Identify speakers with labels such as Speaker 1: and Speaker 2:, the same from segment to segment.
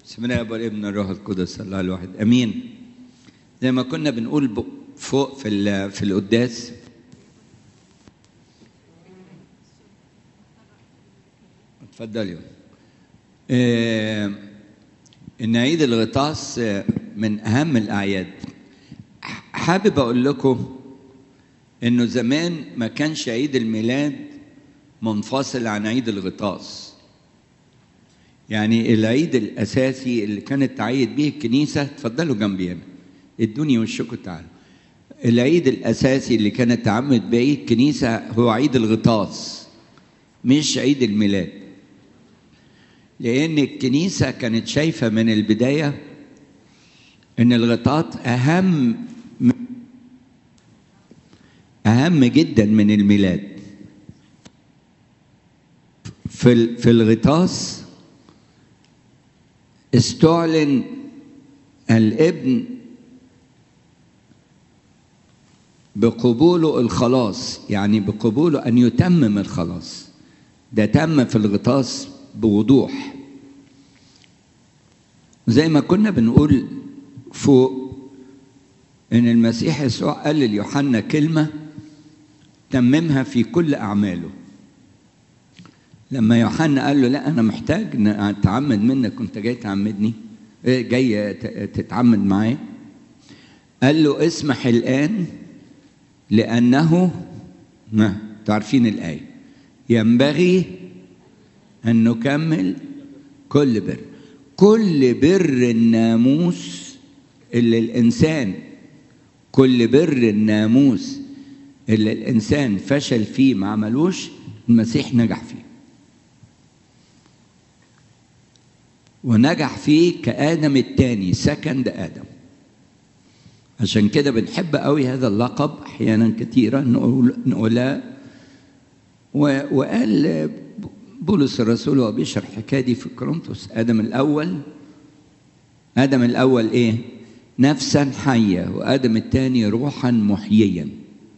Speaker 1: بسم الله والابن الروح القدس الله الواحد امين زي ما كنا بنقول ب- فوق في ال- في القداس اتفضلوا آه، ان عيد الغطاس آه، من اهم الاعياد ح- حابب اقول لكم انه زمان ما كانش عيد الميلاد منفصل عن عيد الغطاس يعني العيد الاساسي اللي كانت تعيد به الكنيسه اتفضلوا جنبي هنا ادوني وشكم تعالوا العيد الاساسي اللي كانت تعمد به الكنيسه هو عيد الغطاس مش عيد الميلاد لان الكنيسه كانت شايفه من البدايه ان الغطاس اهم اهم جدا من الميلاد في ال- في الغطاس استعلن الابن بقبوله الخلاص يعني بقبوله ان يتمم الخلاص ده تم في الغطاس بوضوح زي ما كنا بنقول فوق ان المسيح يسوع قال ليوحنا كلمه تممها في كل اعماله لما يوحنا قال له لا انا محتاج ان اتعمد منك كنت جاي تعمدني إيه، جاي ت- تتعمد معايا قال له اسمح الان لانه ما تعرفين الايه ينبغي ان نكمل كل بر كل بر الناموس اللي الانسان كل بر الناموس اللي الانسان فشل فيه ما عملوش المسيح نجح فيه ونجح فيه كآدم الثاني سكند آدم عشان كده بنحب قوي هذا اللقب أحيانا كثيرا نقول نقولها و- وقال بولس الرسول وهو بيشرح الحكايه دي في كورنثوس آدم الأول آدم الأول إيه؟ نفسا حية وآدم الثاني روحا محييا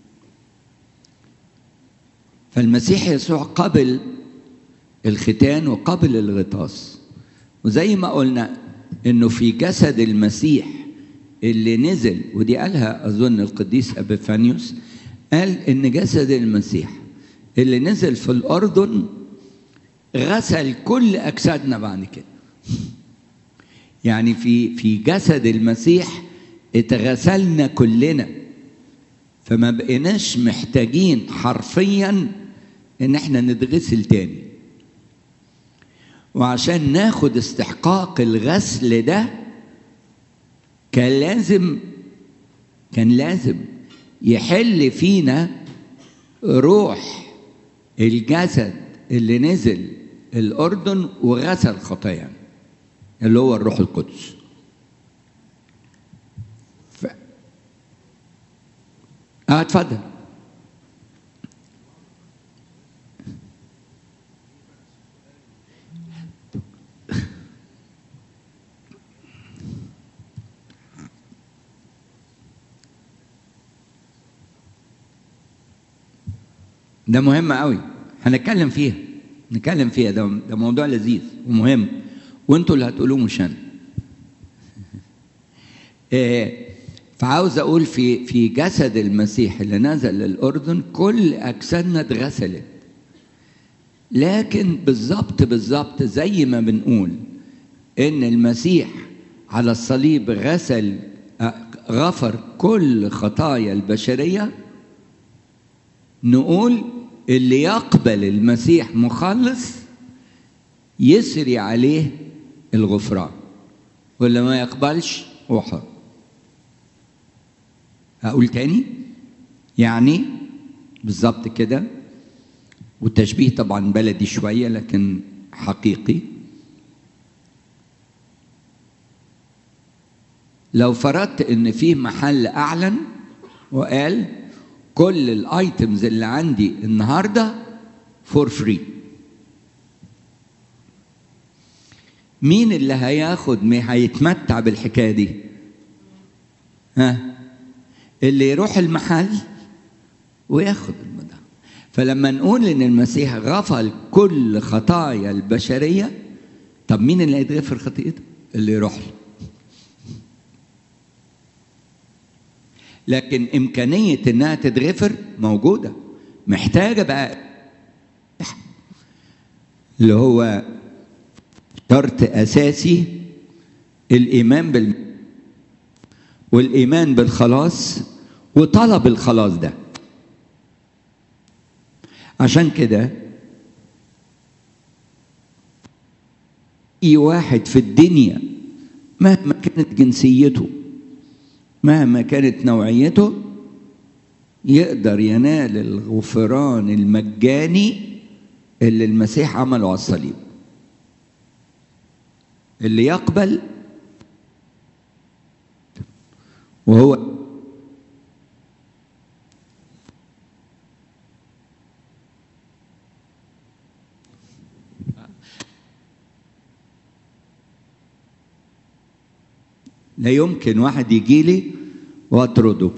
Speaker 1: فالمسيح يسوع قبل الختان وقبل الغطاس وزي ما قلنا انه في جسد المسيح اللي نزل ودي قالها اظن القديس ابيفانيوس قال ان جسد المسيح اللي نزل في الاردن غسل كل اجسادنا بعد كده يعني في في جسد المسيح اتغسلنا كلنا فما بقيناش محتاجين حرفيا ان احنا نتغسل تاني وعشان ناخد استحقاق الغسل ده كان لازم كان لازم يحل فينا روح الجسد اللي نزل الأردن وغسل خطايانا اللي هو الروح القدس ف... اه اتفضل ده مهم قوي هنتكلم فيها نتكلم فيها ده ده موضوع لذيذ ومهم وانتوا اللي هتقولوه مش انا آه، فعاوز اقول في في جسد المسيح اللي نزل للاردن كل اجسادنا اتغسلت لكن بالظبط بالظبط زي ما بنقول ان المسيح على الصليب غسل آه، غفر كل خطايا البشريه نقول اللي يقبل المسيح مخلص يسري عليه الغفران واللي ما يقبلش هو حر هقول تاني يعني بالظبط كده والتشبيه طبعا بلدي شوية لكن حقيقي لو فرضت ان في محل اعلن وقال كل الايتمز اللي عندي النهارده فور فري مين اللي هياخد مي هيتمتع بالحكايه دي ها اللي يروح المحل وياخد المدى فلما نقول ان المسيح غفل كل خطايا البشريه طب مين اللي هيتغفر خطيئته اللي يروح له لكن إمكانية إنها تتغفر موجودة محتاجة بقى اللي هو شرط أساسي الإيمان بال والإيمان بالخلاص وطلب الخلاص ده عشان كده أي واحد في الدنيا مهما كانت جنسيته مهما كانت نوعيته يقدر ينال الغفران المجاني اللي المسيح عمله على الصليب اللي يقبل وهو لا يمكن واحد يجي لي واطرده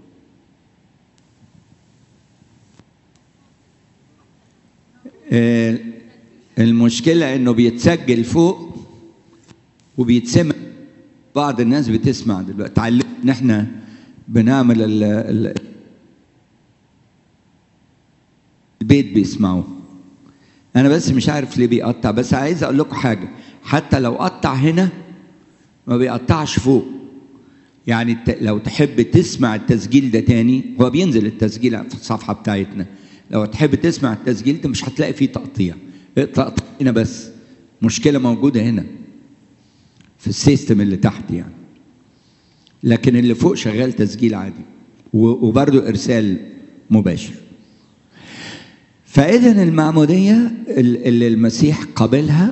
Speaker 1: آه، المشكلة انه بيتسجل فوق وبيتسمع بعض الناس بتسمع دلوقتي اتعلمنا ان احنا بنعمل ال ال البيت بيسمعوه انا بس مش عارف ليه بيقطع بس عايز اقول لكم حاجه حتى لو قطع هنا ما بيقطعش فوق يعني الت- لو تحب تسمع التسجيل ده تاني هو بينزل التسجيل في الصفحه بتاعتنا لو تحب تسمع التسجيل ده مش هتلاقي فيه تقطيع تقطيع هنا بس مشكله موجوده هنا في السيستم اللي تحت يعني لكن اللي فوق شغال تسجيل عادي و- وبرضه ارسال مباشر فاذا المعموديه ال- اللي المسيح قابلها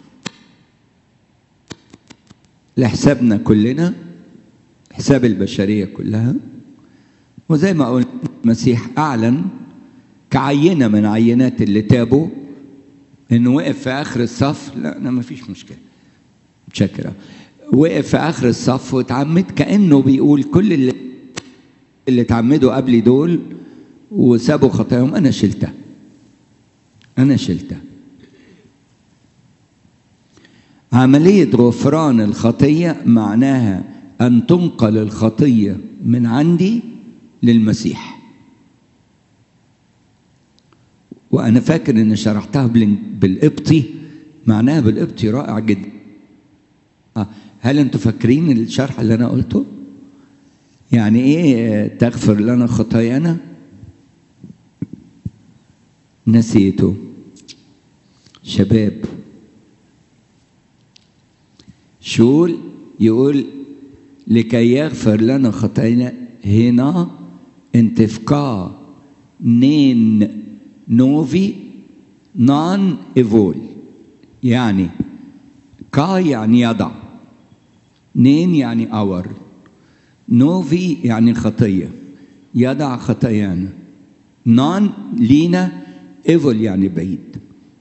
Speaker 1: لحسابنا كلنا حساب البشريه كلها وزي ما قلت المسيح اعلن كعينه من عينات اللي تابوا انه وقف في اخر الصف لا انا ما فيش مشكله متشكرة وقف في اخر الصف واتعمد كانه بيقول كل اللي اللي اتعمدوا قبلي دول وسابوا خطاياهم انا شلتها انا شلتها عملية غفران الخطية معناها أن تنقل الخطية من عندي للمسيح وأنا فاكر إن شرحتها بال- بالقبطي معناها بالقبطي رائع جدا آه، هل أنتوا فاكرين الشرح اللي أنا قلته؟ يعني إيه آه، تغفر لنا خطايانا؟ نسيته شباب شول يقول لكي يغفر لنا خطايانا هنا انتفقا نين نوفي نان ايفول يعني كا يعني يضع نين يعني اور نوفي يعني خطية يضع خطايانا نان لينا ايفول يعني بعيد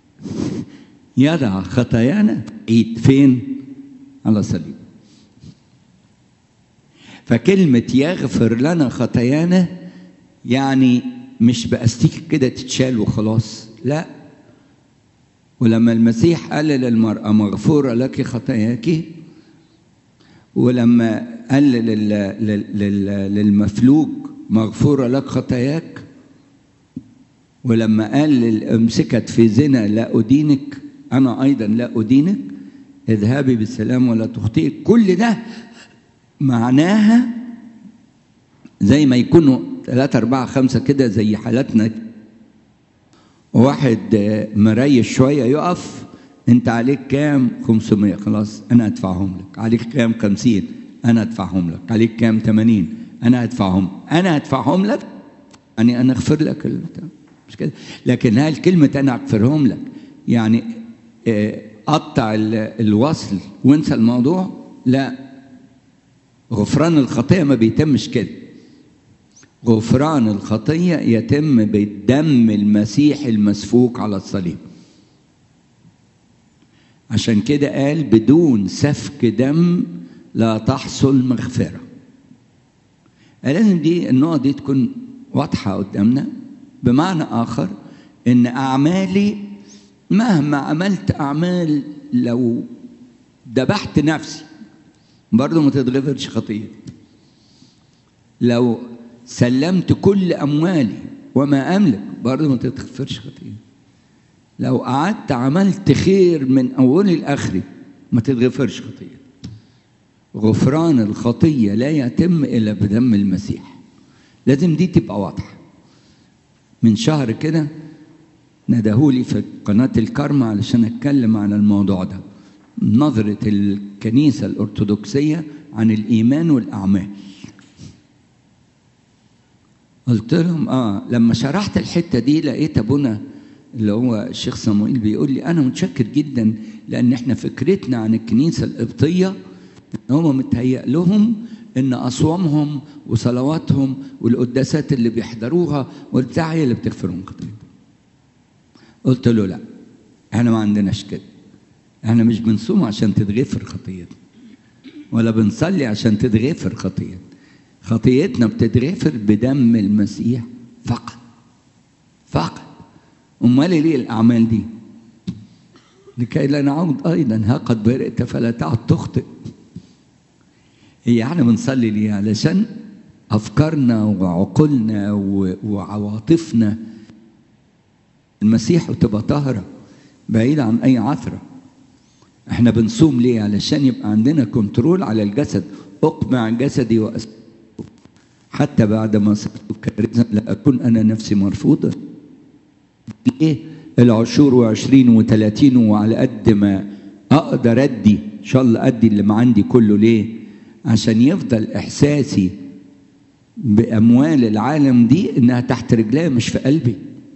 Speaker 1: يضع خطايانا عيد فين على صليب فكلمة يغفر لنا خطايانا يعني مش بأستيك كده تتشال وخلاص لا ولما المسيح قال للمرأة مغفورة لك خطاياك ولما قال لل- لل- لل- للمفلوج مغفورة لك خطاياك ولما قال لل- امسكت في زنا لا أدينك أنا أيضا لا أدينك اذهبي بالسلام ولا تخطئي كل ده معناها زي ما يكونوا ثلاثة أربعة خمسة كده زي حالاتنا واحد آه، مريش شوية يقف أنت عليك كام 500 خلاص أنا أدفعهم لك عليك كام 50 أنا أدفعهم لك عليك كام 80 أنا أدفعهم أنا أدفعهم لك يعني أنا أغفر لك البتاع. مش كده لكن هل كلمة أنا أغفرهم لك يعني آه، قطع ال- الوصل وانسى الموضوع لا غفران الخطية ما بيتمش كده غفران الخطية يتم بالدم المسيح المسفوك على الصليب عشان كده قال بدون سفك دم لا تحصل مغفرة لازم دي النقطة دي تكون واضحة قدامنا بمعنى آخر إن أعمالي مهما عملت أعمال لو ذبحت نفسي برضه ما تتغفرش خطيتي لو سلمت كل اموالي وما املك برضه ما تتغفرش خطيتي لو قعدت عملت خير من اولي لاخري ما تتغفرش خطيتي غفران الخطيه لا يتم الا بدم المسيح لازم دي تبقى واضحه من شهر كده ندهولي في قناه الكرمة علشان اتكلم عن الموضوع ده نظره الكنيسه الارثوذكسيه عن الايمان والاعمال قلت لهم اه لما شرحت الحته دي لقيت ابونا اللي هو الشيخ صموئيل بيقول لي انا متشكر جدا لان احنا فكرتنا عن الكنيسه القبطيه ان هم متهيأ لهم ان اصوامهم وصلواتهم والقداسات اللي بيحضروها والبتاع هي اللي بتغفرهم خطيئتهم. قلت له لا احنا ما عندناش كده احنا مش بنصوم عشان تتغفر خطيتنا ولا بنصلي عشان تتغفر خطيتنا خطيتنا بتتغفر بدم المسيح فقط فقط امال ليه الاعمال دي لكي لا نعود ايضا ها قد برئت فلا تعد تخطئ هي احنا بنصلي ليه علشان افكارنا وعقولنا وعواطفنا المسيح وتبقى طاهره بعيده عن اي عثره احنا بنصوم ليه علشان يبقى عندنا كنترول على الجسد اقمع جسدي وأسفل حتى بعد ما صرت كارثا لا أكون أنا نفسي مرفوضة ليه العشور وعشرين وثلاثين وعلى قد ما أقدر أدي إن شاء الله أدي اللي ما عندي كله ليه عشان يفضل إحساسي بأموال العالم دي إنها تحت رجلي مش في قلبي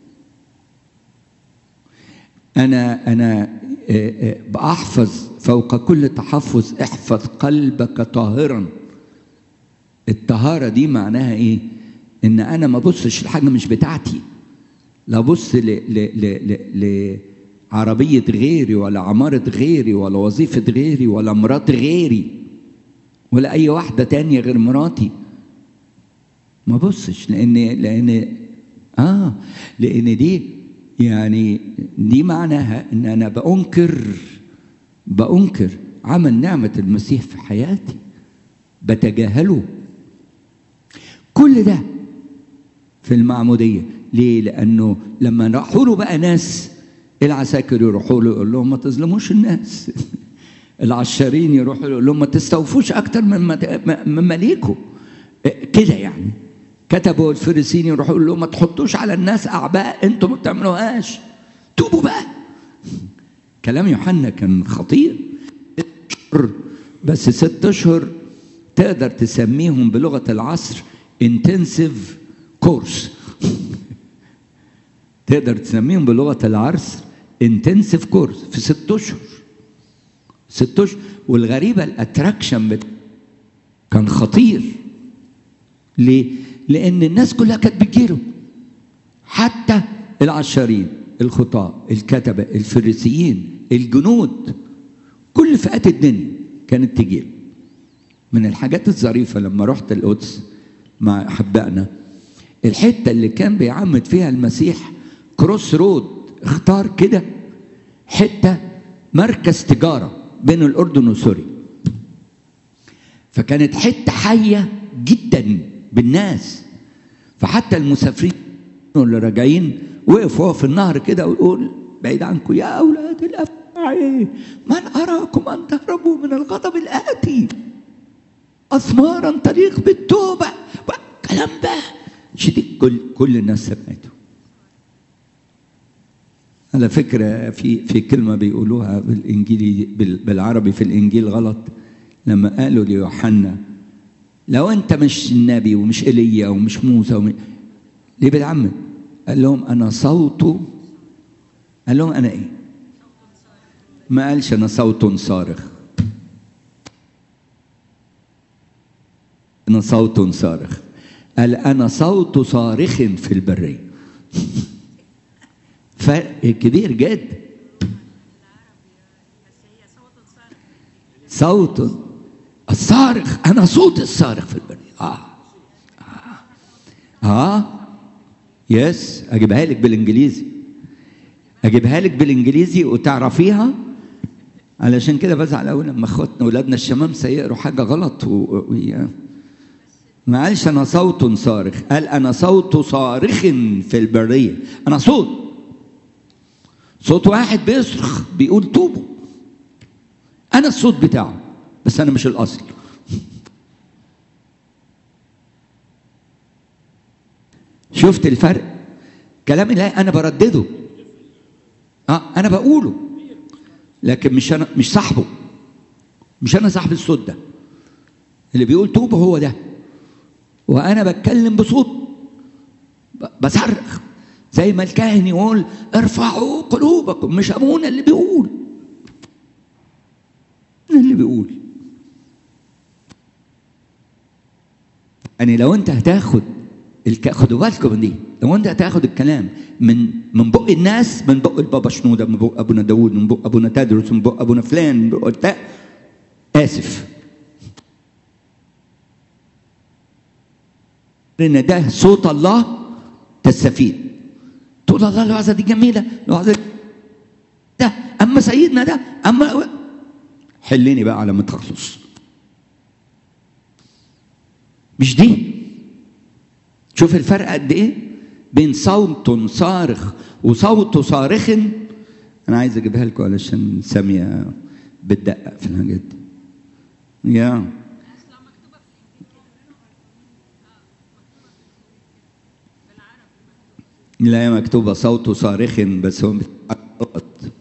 Speaker 1: أنا أنا بأحفظ فوق كل تحفظ احفظ قلبك طاهرا الطهارة دي معناها ايه ان انا ما ابصش لحاجة مش بتاعتي لا ابص لعربية غيري ولا عمارة غيري ولا وظيفة غيري ولا مرات غيري ولا اي واحدة تانية غير مراتي ما بصش لان لان اه لان دي يعني دي معناها ان انا بانكر بانكر عمل نعمة المسيح في حياتي بتجاهله كل ده في المعمودية ليه؟ لأنه لما راحوا له بقى ناس العساكر يروحوا له يقول لهم ما تظلموش الناس العشارين يروحوا له يقول لهم ما تستوفوش أكتر مما ليكوا كده يعني كتبوا الفريسين يروحوا يقول لهم ما تحطوش على الناس أعباء أنتم ما بتعملوهاش توبوا بقى كلام يوحنا كان خطير بس ست أشهر تقدر تسميهم بلغة العصر انتنسيف كورس تقدر تسميهم بلغه العرس انتنسيف كورس في ست اشهر ست اشهر والغريبه الاتراكشن بت... كان خطير ليه؟ لان الناس كلها كانت بتجيله حتى العشارين الخطاة الكتبة الفريسيين الجنود كل فئات الدنيا كانت تجيله من الحاجات الظريفة لما رحت القدس مع أحبائنا الحتة اللي كان بيعمد فيها المسيح كروس رود اختار كده حتة مركز تجارة بين الأردن وسوريا فكانت حتة حية جدا بالناس فحتى المسافرين اللي راجعين وقفوا في النهر كده ويقول بعيد عنكم يا أولاد الأفاعي من أراكم أن تهربوا من الغضب الآتي أثمارا طريق بالتوبة الكلام ده شديد كل كل الناس سمعته على فكرة في في كلمة بيقولوها بالإنجيلي بالعربي في الإنجيل غلط لما قالوا ليوحنا لو أنت مش النبي ومش إيليا ومش موسى ومش ليه بالعم؟ قال لهم أنا صوت قال لهم أنا إيه؟ ما قالش أنا صوت صارخ أنا صوت صارخ قال أنا صوت صارخ في البرية فرق كبير جدا صوت الصارخ أنا صوت الصارخ في البرية آه آه, آه. يس أجيبها لك بالإنجليزي أجيبها لك بالإنجليزي وتعرفيها علشان كده بزعل قوي لما اخواتنا ولادنا الشمامسه يقروا حاجه غلط و... و... ما قالش انا صوت صارخ قال انا صوت صارخ في البريه انا صوت صوت واحد بيصرخ بيقول توبوا انا الصوت بتاعه بس انا مش الاصل شفت الفرق كلام الله انا بردده اه انا بقوله لكن مش انا مش صاحبه مش انا صاحب الصوت ده اللي بيقول توبه هو ده وانا بتكلم بصوت بصرخ زي ما الكاهن يقول ارفعوا قلوبكم مش ابونا اللي بيقول اللي بيقول يعني لو انت هتاخد الك... خدوا بالكم من دي لو انت هتاخد الكلام من من بق الناس من بق البابا شنوده من بق ابونا داوود من بق ابونا تدرس من بق ابونا فلان من بق بتاع اسف ان ده صوت الله تستفيد تقول الله الوعظه دي جميله الوعظه ده اما سيدنا ده اما حلني بقى على ما تخلص مش دي شوف الفرق قد ايه بين صوت صارخ وصوت صارخ انا عايز اجيبها لكم علشان ساميه بتدقق في الحاجات دي يا لا هي مكتوبة صوت صارخ بس هو غلط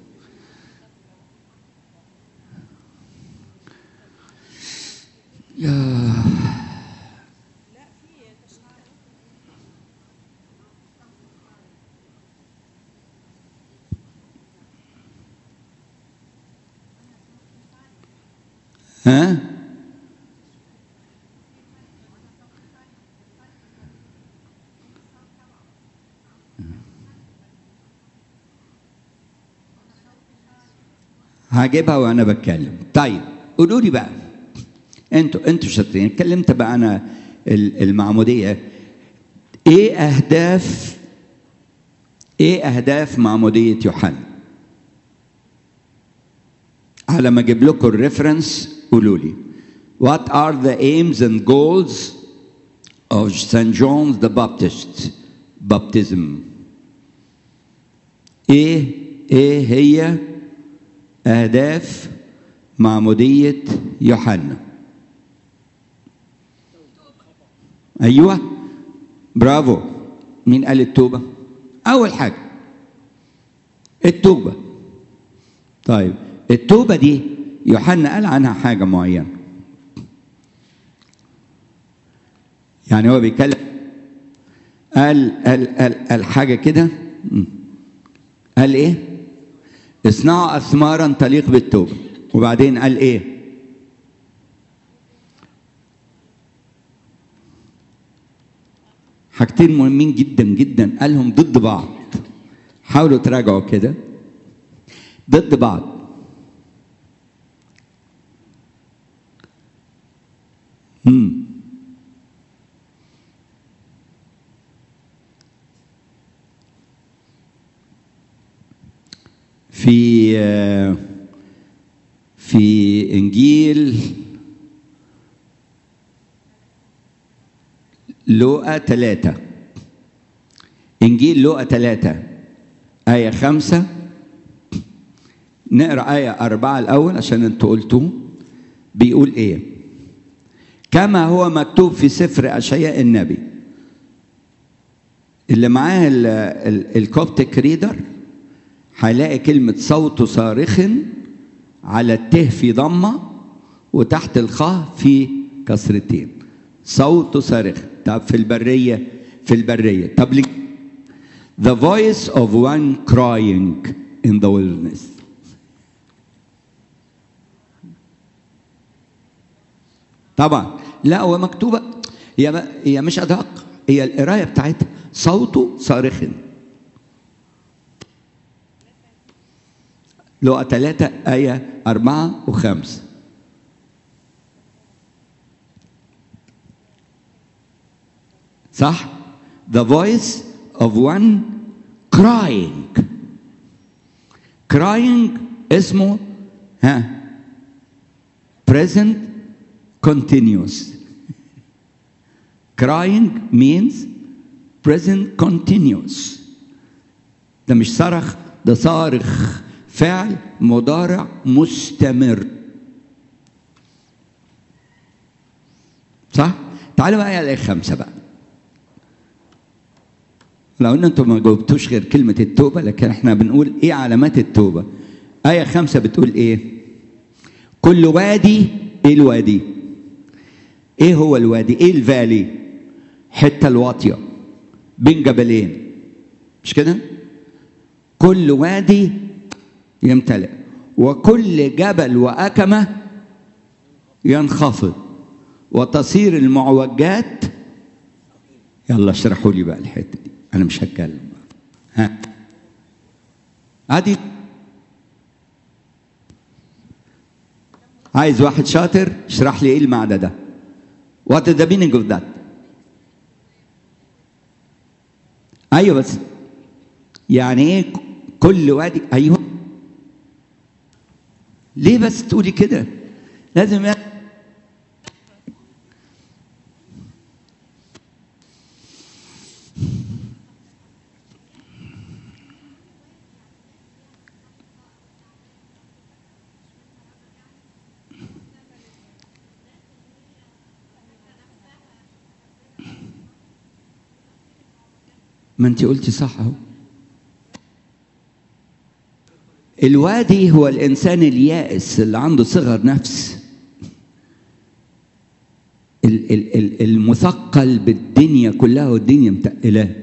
Speaker 1: يا ها هجيبها وانا بتكلم طيب قولوا لي بقى انتوا انتوا شاطرين اتكلمت بقى انا المعموديه ايه اهداف ايه اهداف معموديه يوحنا على ما اجيب لكم الريفرنس قولوا لي what are the aims and goals of St. John the Baptist baptism ايه ايه هي أهداف معمودية يوحنا أيوة برافو مين قال التوبة أول حاجة التوبة طيب التوبة دي يوحنا قال عنها حاجة معينة يعني هو بيتكلم قال قال قال, قال حاجة كده قال إيه؟ اصنعوا اثمارا تليق بالتوبه وبعدين قال ايه حاجتين مهمين جدا جدا قالهم ضد بعض حاولوا تراجعوا كده ضد بعض امم في في انجيل لوقا ثلاثة انجيل لوقا ثلاثة آية خمسة نقرا آية أربعة الأول عشان أنتوا قلتوا بيقول إيه؟ كما هو مكتوب في سفر أشعياء النبي اللي معاه الكوبتك ريدر هيلاقي كلمة صوت صارخ على الته في ضمة وتحت الخاء في كسرتين صوت صارخ طب في البرية في البرية طب لك The voice of one crying in the wilderness طبعا لا هو مكتوبة هي هي مش أدق هي القراية بتاعتها صوته صارخ لقى ثلاثة آية أربعة وخمسة صح the voice of one crying crying اسمه ها present continuous crying means present continuous ده مش صرخ ده صارخ فعل مضارع مستمر صح تعالوا بقى على خمسة بقى لو ان انتم ما جاوبتوش غير كلمة التوبة لكن احنا بنقول ايه علامات التوبة آية خمسة بتقول ايه كل وادي ايه الوادي ايه هو الوادي ايه الفالي حتة الواطية بين جبلين مش كده كل وادي يمتلئ وكل جبل وأكمة ينخفض وتصير المعوجات يلا اشرحوا لي بقى الحته دي انا مش هتكلم ها عادي عايز واحد شاطر اشرح لي ايه المعنى ده what is the meaning of that ايوه بس يعني ايه كل وادي ايوه ليه بس تقولي كده لازم يعني ما انت قلتي صح اهو الوادي هو الانسان اليائس اللي عنده صغر نفس ال- ال- ال- المثقل بالدنيا كلها والدنيا متقلاه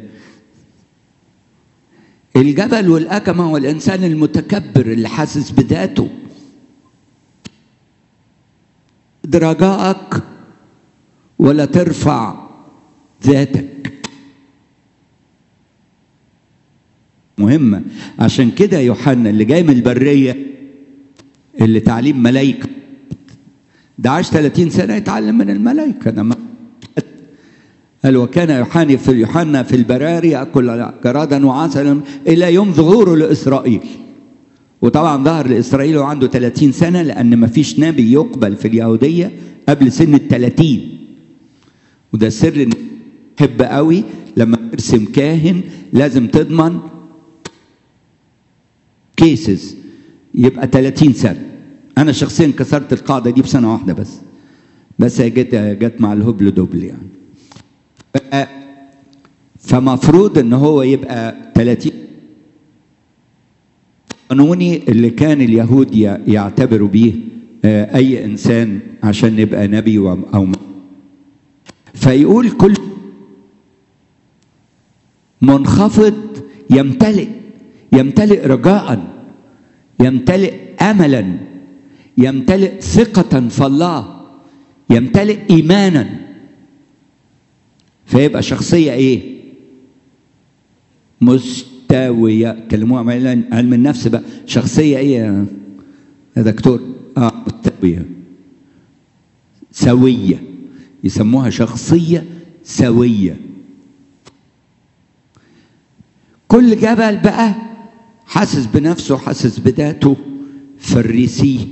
Speaker 1: الجبل والأكمة هو الإنسان المتكبر اللي حاسس بذاته رجائك ولا ترفع ذاتك مهمة عشان كده يوحنا اللي جاي من البرية اللي تعليم ملايكة ده عاش 30 سنة يتعلم من الملائكة ده ما قال وكان يوحنا في يوحنا في البراري يأكل جرادا وعسلا إلى يوم ظهوره لإسرائيل وطبعا ظهر لإسرائيل وعنده 30 سنة لأن ما فيش نبي يقبل في اليهودية قبل سن ال 30 وده سر حب قوي لما ترسم كاهن لازم تضمن كيسز يبقى 30 سنه انا شخصيا كسرت القاعده دي بسنه واحده بس بس هي جت جت مع الهبل دبل يعني ف- فمفروض ان هو يبقى 30 قانوني اللي كان اليهود ي- يعتبروا بيه آه، اي انسان عشان يبقى نبي و- او م- فيقول كل منخفض يمتلئ يمتلئ رجاء يمتلئ املا يمتلئ ثقه في الله يمتلئ ايمانا فيبقى شخصيه ايه مستويه كلموها عن علم النفس بقى شخصيه ايه يا يا دكتور اه مستويه سويه يسموها شخصيه سويه كل جبل بقى حاسس بنفسه حاسس بذاته فريسيه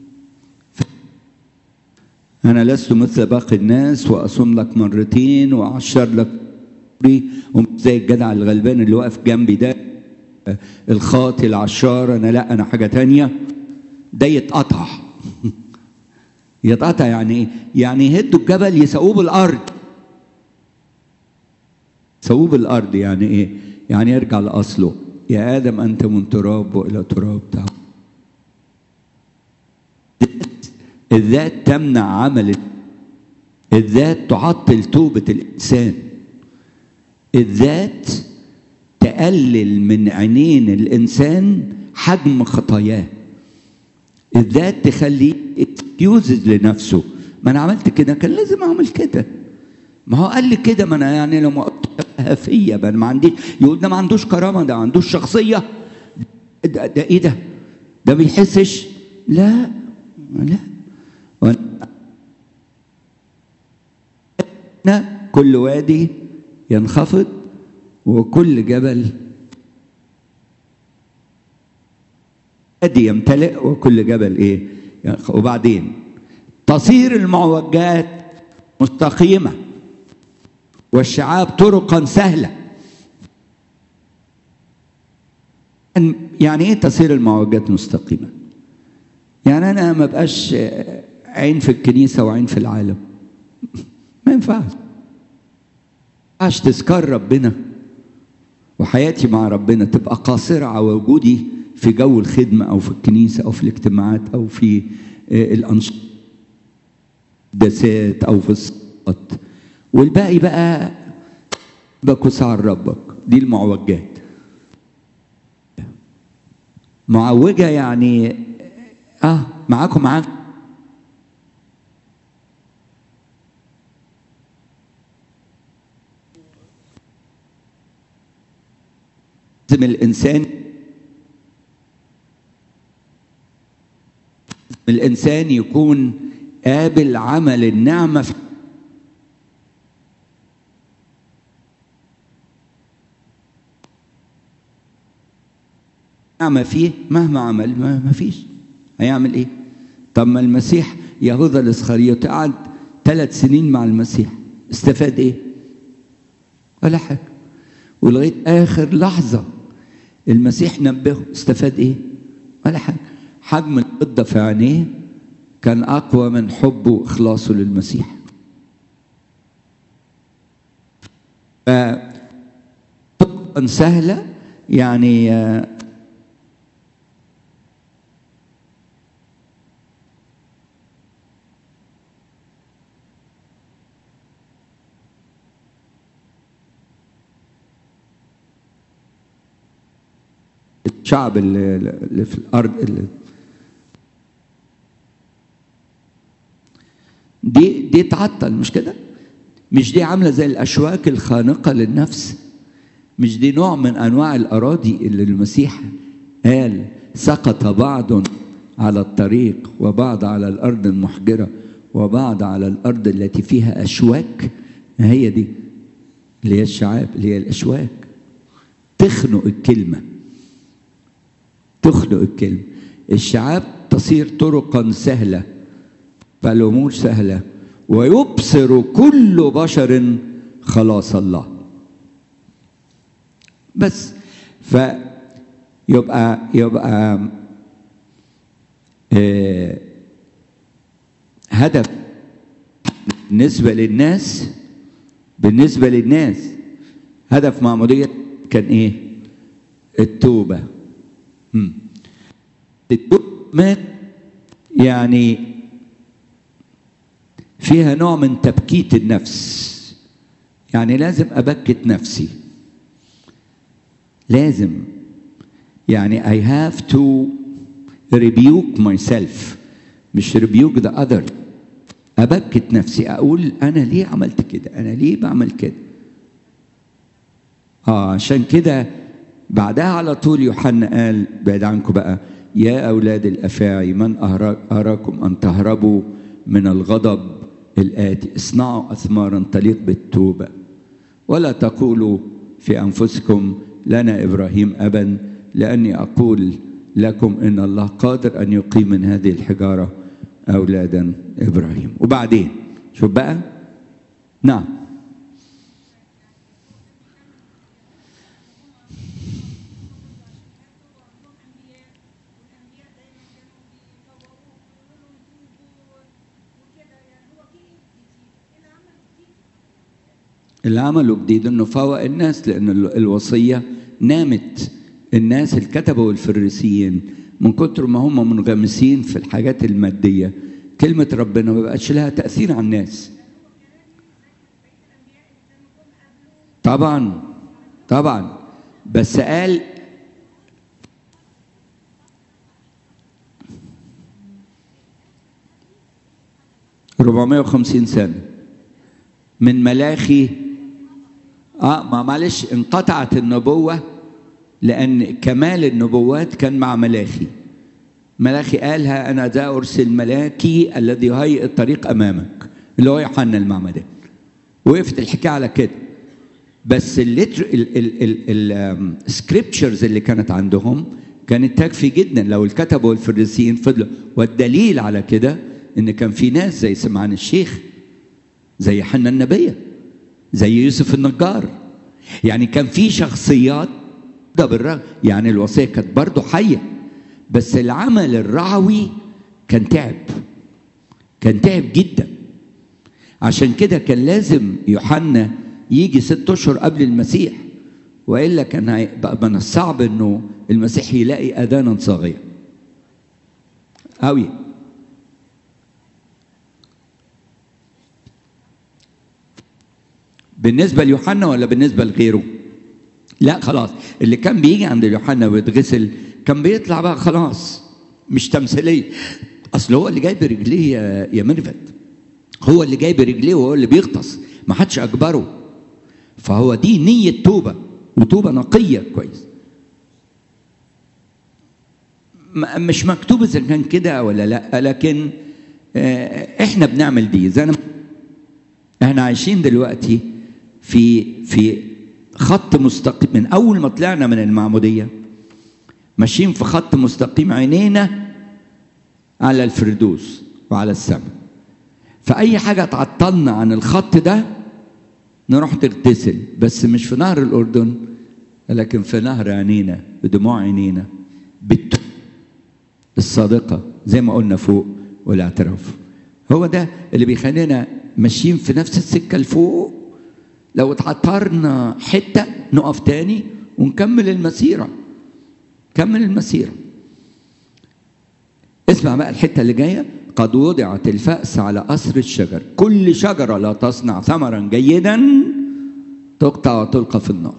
Speaker 1: أنا لست مثل باقي الناس وأصوم لك مرتين وأعشر لك ومش زي الجدع الغلبان اللي واقف جنبي ده الخاطي العشار أنا لا أنا حاجة تانية ده يتقطع يتقطع يعني إيه؟ يعني يهدوا الجبل يسووه بالأرض يسووه بالأرض يعني إيه؟ يعني يرجع لأصله يا آدم أنت من تراب وإلى تراب تعود الذات تمنع عمل الذات تعطل توبة الإنسان الذات تقلل من عينين الإنسان حجم خطاياه الذات تخليه اكسكيوزز لنفسه ما أنا عملت كده كان لازم أعمل كده ما هو قال لي كده ما أنا يعني لو ما قلت فيا ما أنا ما عنديش يقول ده ما عندوش كرامة ده ما عندوش شخصية ده, ده إيه ده؟ ده ما بيحسش لا لا كل وادي ينخفض وكل جبل وادي يمتلئ وكل جبل ايه وبعدين تصير المعوجات مستقيمه والشعاب طرقا سهله يعني ايه تصير المعوجات مستقيمه يعني انا ما بقاش عين في الكنيسه وعين في العالم ما ينفعش ينفعش تذكار ربنا وحياتي مع ربنا تبقى قاصرة على وجودي في جو الخدمة أو في الكنيسة أو في الاجتماعات أو في الأنشطة دسات أو في الصلاة والباقي بقى بكوس على ربك دي المعوجات معوجة يعني اه معاكم معاك لازم الانسان الانسان يكون قابل عمل النعمه في نعمه فيه مهما عمل ما, ما فيش هيعمل ايه طب ما المسيح يهوذا الاسخريوطي قعد ثلاث سنين مع المسيح استفاد ايه ولا حاجه ولغايه اخر لحظه المسيح نبهه استفاد ايه ولا حاجه حجم الفضه في عينيه كان اقوى من حبه واخلاصه للمسيح ف سهله يعني الشعب اللي, اللي في الارض اللي دي دي تعطل مش كده مش دي عامله زي الاشواك الخانقه للنفس مش دي نوع من انواع الاراضي اللي المسيح قال سقط بعض على الطريق وبعض على الارض المحجره وبعض على الارض التي فيها اشواك هي دي اللي هي الشعاب اللي هي الاشواك تخنق الكلمه تخلق الكلمة الشعاب تصير طرقا سهلة فالأمور سهلة ويبصر كل بشر خلاص الله بس فيبقى يبقى آه هدف بالنسبة للناس بالنسبة للناس هدف معمودية كان ايه التوبه التوبة يعني فيها نوع من تبكيت النفس يعني لازم أبكت نفسي لازم يعني I have to rebuke myself مش rebuke the other أبكت نفسي أقول أنا ليه عملت كده أنا ليه بعمل كده آه عشان كده بعدها على طول يوحنا قال بعد عنكم بقى يا أولاد الأفاعي من أراكم أن تهربوا من الغضب الآتي اصنعوا أثمارا تليق بالتوبة ولا تقولوا في أنفسكم لنا إبراهيم أبا لأني أقول لكم إن الله قادر أن يقيم من هذه الحجارة أولادا إبراهيم وبعدين شوف بقى نعم اللي عمله جديد انه فوق الناس لان الوصيه نامت الناس الكتبه والفريسيين من كتر ما هم منغمسين في الحاجات الماديه كلمه ربنا ما بقتش لها تاثير على الناس طبعا طبعا بس قال ربعمية وخمسين سنة من ملاخي اه ما معلش انقطعت النبوة لأن كمال النبوات كان مع ملاخي ملاخي قالها أنا ذا أرسل ملاكي الذي يهيئ الطريق أمامك اللي هو يوحنا المعمدان وقفت الحكاية على كده بس السكريبتشرز اللي كانت عندهم كانت تكفي جدا لو الكتبة والفريسيين فضلوا والدليل على كده ان كان في ناس زي سمعان الشيخ زي حنا النبيه زي يوسف النجار يعني كان في شخصيات ده بالرغم يعني الوصيه كانت برضه حيه بس العمل الرعوي كان تعب كان تعب جدا عشان كده كان لازم يوحنا يجي ست اشهر قبل المسيح والا كان هيبقى من الصعب انه المسيح يلاقي اذانا صاغيه قوي بالنسبه ليوحنا ولا بالنسبه لغيره لا خلاص اللي كان بيجي عند يوحنا ويتغسل كان بيطلع بقى خلاص مش تمثيليه اصل هو اللي جاي برجليه يا, يا مرفت هو اللي جاي برجليه وهو اللي بيغطس ما حدش اجبره فهو دي نيه توبه وتوبه نقيه كويس مش مكتوب اذا كان كده ولا لا لكن احنا بنعمل دي زي احنا عايشين دلوقتي في في خط مستقيم من اول ما طلعنا من المعموديه ماشيين في خط مستقيم عينينا على الفردوس وعلى السماء فاي حاجه تعطلنا عن الخط ده نروح تغتسل بس مش في نهر الاردن لكن في نهر عينينا بدموع عينينا بالت... الصادقه زي ما قلنا فوق والاعتراف هو ده اللي بيخلينا ماشيين في نفس السكه لفوق لو اتعطرنا حته نقف تاني ونكمل المسيره كمل المسيره اسمع بقى الحته اللي جايه قد وضعت الفأس على قصر الشجر كل شجرة لا تصنع ثمرا جيدا تقطع وتلقى في النار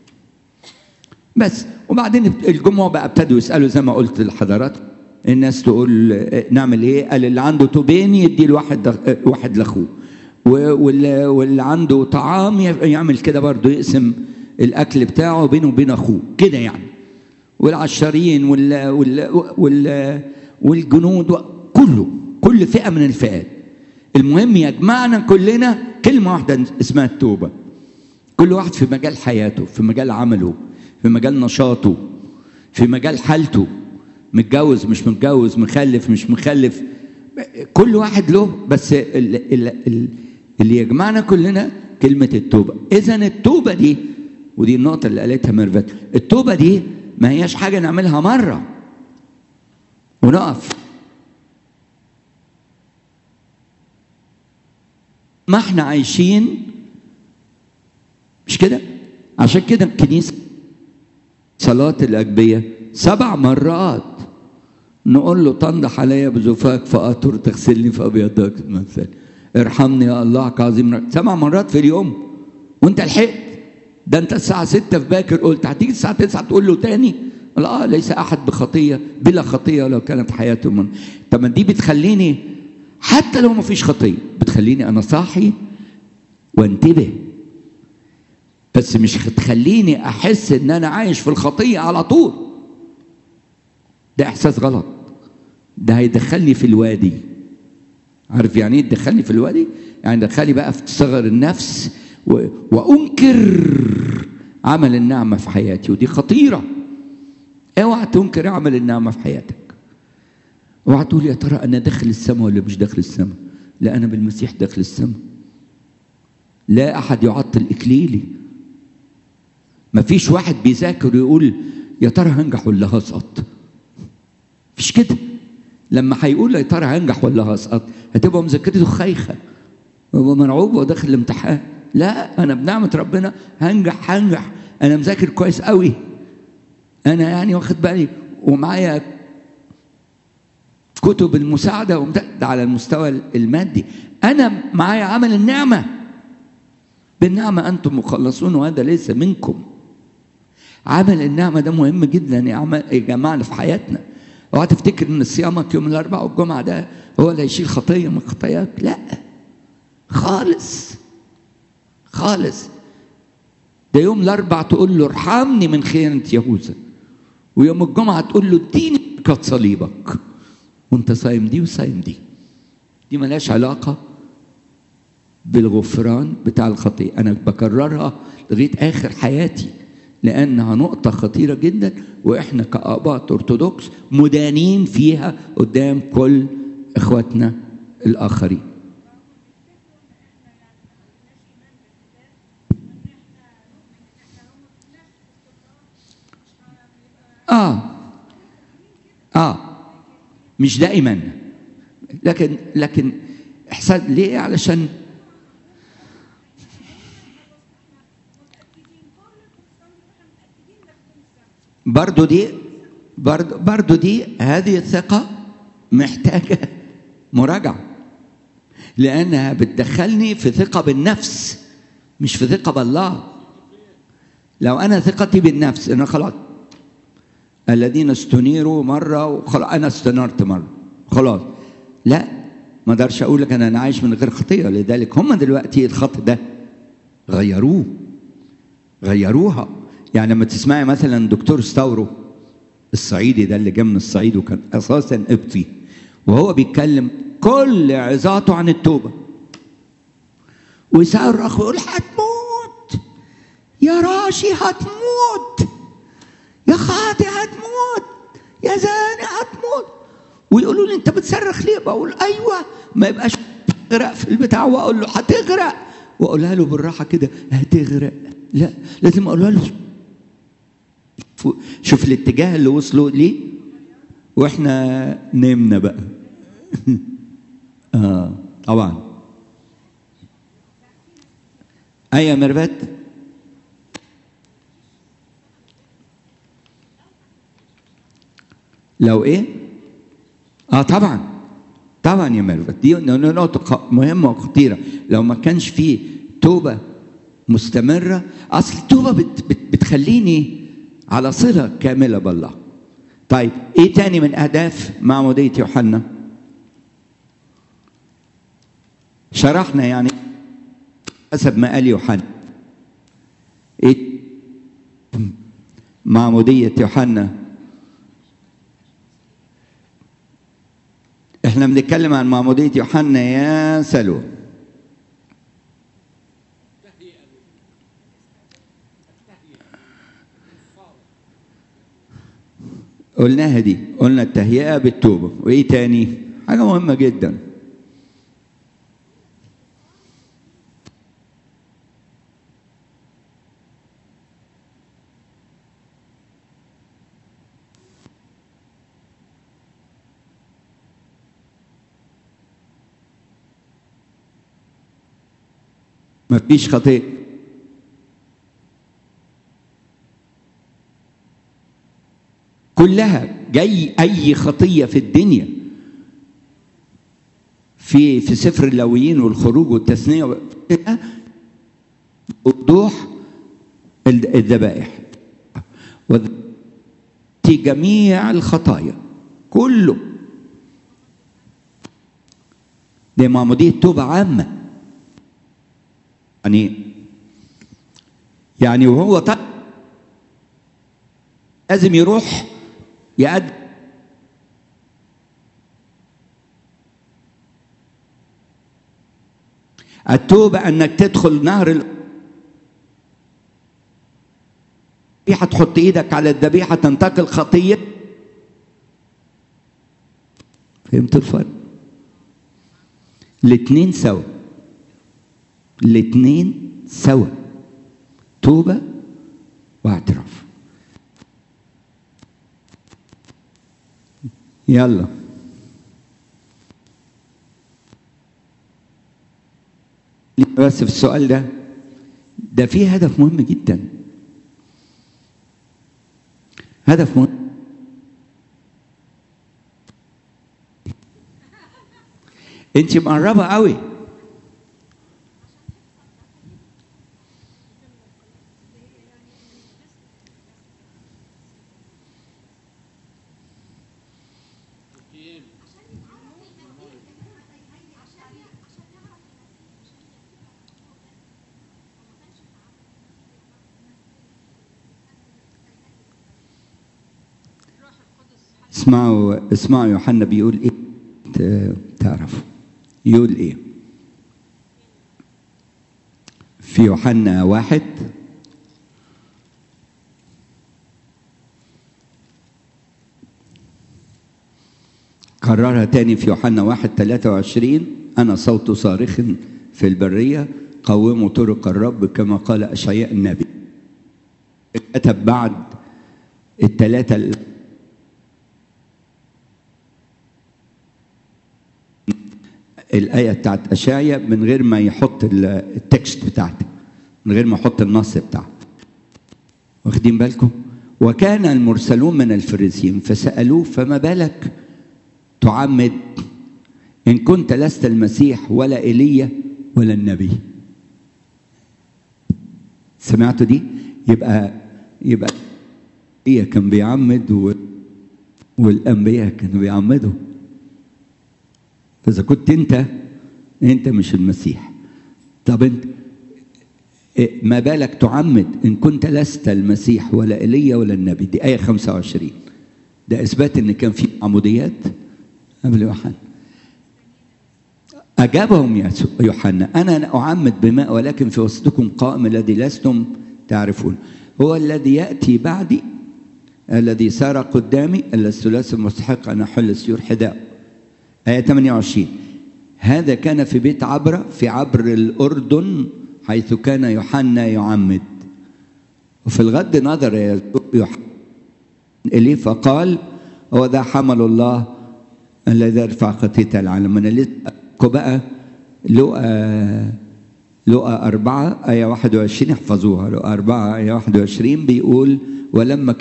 Speaker 1: بس وبعدين الجمعة بقى ابتدوا يسألوا زي ما قلت لحضراتكم الناس تقول نعمل ايه قال اللي عنده توبين يدي الواحد واحد لاخوه واللي عنده طعام يعمل كده برضه يقسم الاكل بتاعه بينه وبين اخوه كده يعني والعشارين وال وال وال والجنود كله كل فئه من الفئات المهم يجمعنا كلنا كلمه واحده اسمها التوبه كل واحد في مجال حياته في مجال عمله في مجال نشاطه في مجال حالته متجوز مش متجوز مخلف مش مخلف كل واحد له بس اللي يجمعنا كلنا كلمة التوبة إذا التوبة دي ودي النقطة اللي قالتها ميرفت التوبة دي ما هياش حاجة نعملها مرة ونقف ما احنا عايشين مش كده عشان كده الكنيسة صلاة الأجبية سبع مرات نقول له تنضح علي بزفاك فأطر تغسلني في أبيضك مثل ارحمني يا الله عظيم سبع مرات في اليوم وانت لحقت ده انت الساعة ستة في باكر قلت هتيجي الساعة تسعة تقول له تاني لا ليس أحد بخطية بلا خطية ولو كانت حياته من طب دي بتخليني حتى لو ما فيش خطية بتخليني أنا صاحي وانتبه بس مش هتخليني أحس إن أنا عايش في الخطية على طول ده إحساس غلط ده هيدخلني في الوادي عارف يعني ايه تدخلني في الوادي؟ يعني دخلني بقى في صغر النفس و... وانكر عمل النعمه في حياتي ودي خطيره اوعى تنكر عمل النعمه في حياتك اوعى تقول يا ترى انا داخل السماء ولا مش داخل السماء لا انا بالمسيح داخل السماء لا احد يعطل اكليلي مفيش واحد بيذاكر ويقول يا ترى هنجح ولا هسقط مفيش كده لما هيقول يا ترى هنجح ولا هسقط هتبقى مذاكرته خايخه هو مرعوب وهو داخل الامتحان لا انا بنعمه ربنا هنجح هنجح انا مذاكر كويس قوي انا يعني واخد بالي ومعايا كتب المساعده ده على المستوى المادي انا معايا عمل النعمه بالنعمه انتم مخلصون وهذا ليس منكم عمل النعمه ده مهم جدا يا جماعه في حياتنا اوعى تفتكر ان صيامك يوم الاربعاء والجمعه ده هو اللي هيشيل خطيه من خطاياك لا خالص خالص ده يوم الاربع تقول له ارحمني من خيانه يهوذا ويوم الجمعه تقول له اديني بركه صليبك وانت صايم دي وصايم دي دي ملهاش علاقه بالغفران بتاع الخطيه انا بكررها لغايه اخر حياتي لانها نقطه خطيره جدا واحنا كاباء ارثوذكس مدانين فيها قدام كل اخواتنا الاخرين اه اه مش دائما لكن لكن احساس ليه علشان برضو دي برضو, برضو دي هذه الثقة محتاجة مراجعة لأنها بتدخلني في ثقة بالنفس مش في ثقة بالله لو أنا ثقتي بالنفس أنا خلاص الذين استنيروا مرة وخلاص أنا استنرت مرة خلاص لا ما اقدرش اقول لك انا عايش من غير خطيه لذلك هم دلوقتي الخط ده غيروه غيروها يعني لما تسمعي مثلا دكتور ستاورو الصعيدي ده اللي جه من الصعيد وكان اساسا قبطي وهو بيتكلم كل عظاته عن التوبه ويصرخ ويقول هتموت يا راشي هتموت يا خاطي هتموت يا زاني هتموت ويقولوا لي انت بتصرخ ليه بقول ايوه ما يبقاش اغرق في البتاع واقول له هتغرق واقولها له بالراحه كده هتغرق لا لازم اقولها له شوف الاتجاه اللي وصلوا ليه واحنا نمنا بقى اه طبعا ايوه ميرفت لو ايه اه طبعا طبعا يا ميرفت دي نقطة مهمة وخطيرة لو ما كانش فيه توبة مستمرة أصل التوبة بت بت بتخليني على صلة كاملة بالله طيب إيه تاني من أهداف معمودية يوحنا شرحنا يعني حسب ما قال يوحنا إيه معمودية يوحنا احنا بنتكلم عن معمودية يوحنا يا سلو قلناها دي قلنا التهيئة بالتوبة وإيه تاني حاجة مهمة جدا مفيش خطيئة كلها جاي اي خطيه في الدنيا في في سفر اللاويين والخروج والتثنيه وضوح الذبائح جميع الخطايا كله دي معمودية توبة عامة يعني يعني وهو طيب لازم يروح يقدم التوبة أنك تدخل نهر ال... الذبيحة تحط إيدك على الذبيحة تنتقل خطية فهمت الفرق؟ الاتنين سوا الاتنين سوا توبة واعتراف يلا بس في السؤال ده ده فيه هدف مهم جدا هدف مهم انت مقربه قوي اسمعوا اسمعوا يوحنا بيقول ايه تعرفوا يقول ايه في يوحنا واحد كررها تاني في يوحنا 1 23 أنا صوت صارخ في البرية قوموا طرق الرب كما قال أشعياء النبي كتب بعد الثلاثة الآية بتاعت أشعيا من غير ما يحط التكست بتاعته من غير ما يحط النص بتاعته واخدين بالكم وكان المرسلون من الفريسيين فسألوه فما بالك تعمد إن كنت لست المسيح ولا إيليا ولا النبي سمعتوا دي يبقى يبقى إيليا كان بيعمد و... والأنبياء كانوا بيعمدوا فإذا كنت أنت أنت مش المسيح طب أنت ما بالك تعمد إن كنت لست المسيح ولا إيليا ولا النبي دي آية 25 ده إثبات إن كان في عموديات قبل يوحنا أجابهم يوحنا أنا أعمد بماء ولكن في وسطكم قائم الذي لستم تعرفون هو الذي يأتي بعدي الذي سار قدامي الثلاثي المستحق أن أحل السيور حذاء آية 28 هذا كان في بيت عبرة في عبر الأردن حيث كان يوحنا يعمد وفي الغد نظر يوحنا إليه فقال هو ذا حمل الله الذي يرفع خطية العالم من لسه بقى لقى لقى أربعة آية 21 احفظوها لقى أربعة آية 21 بيقول ولما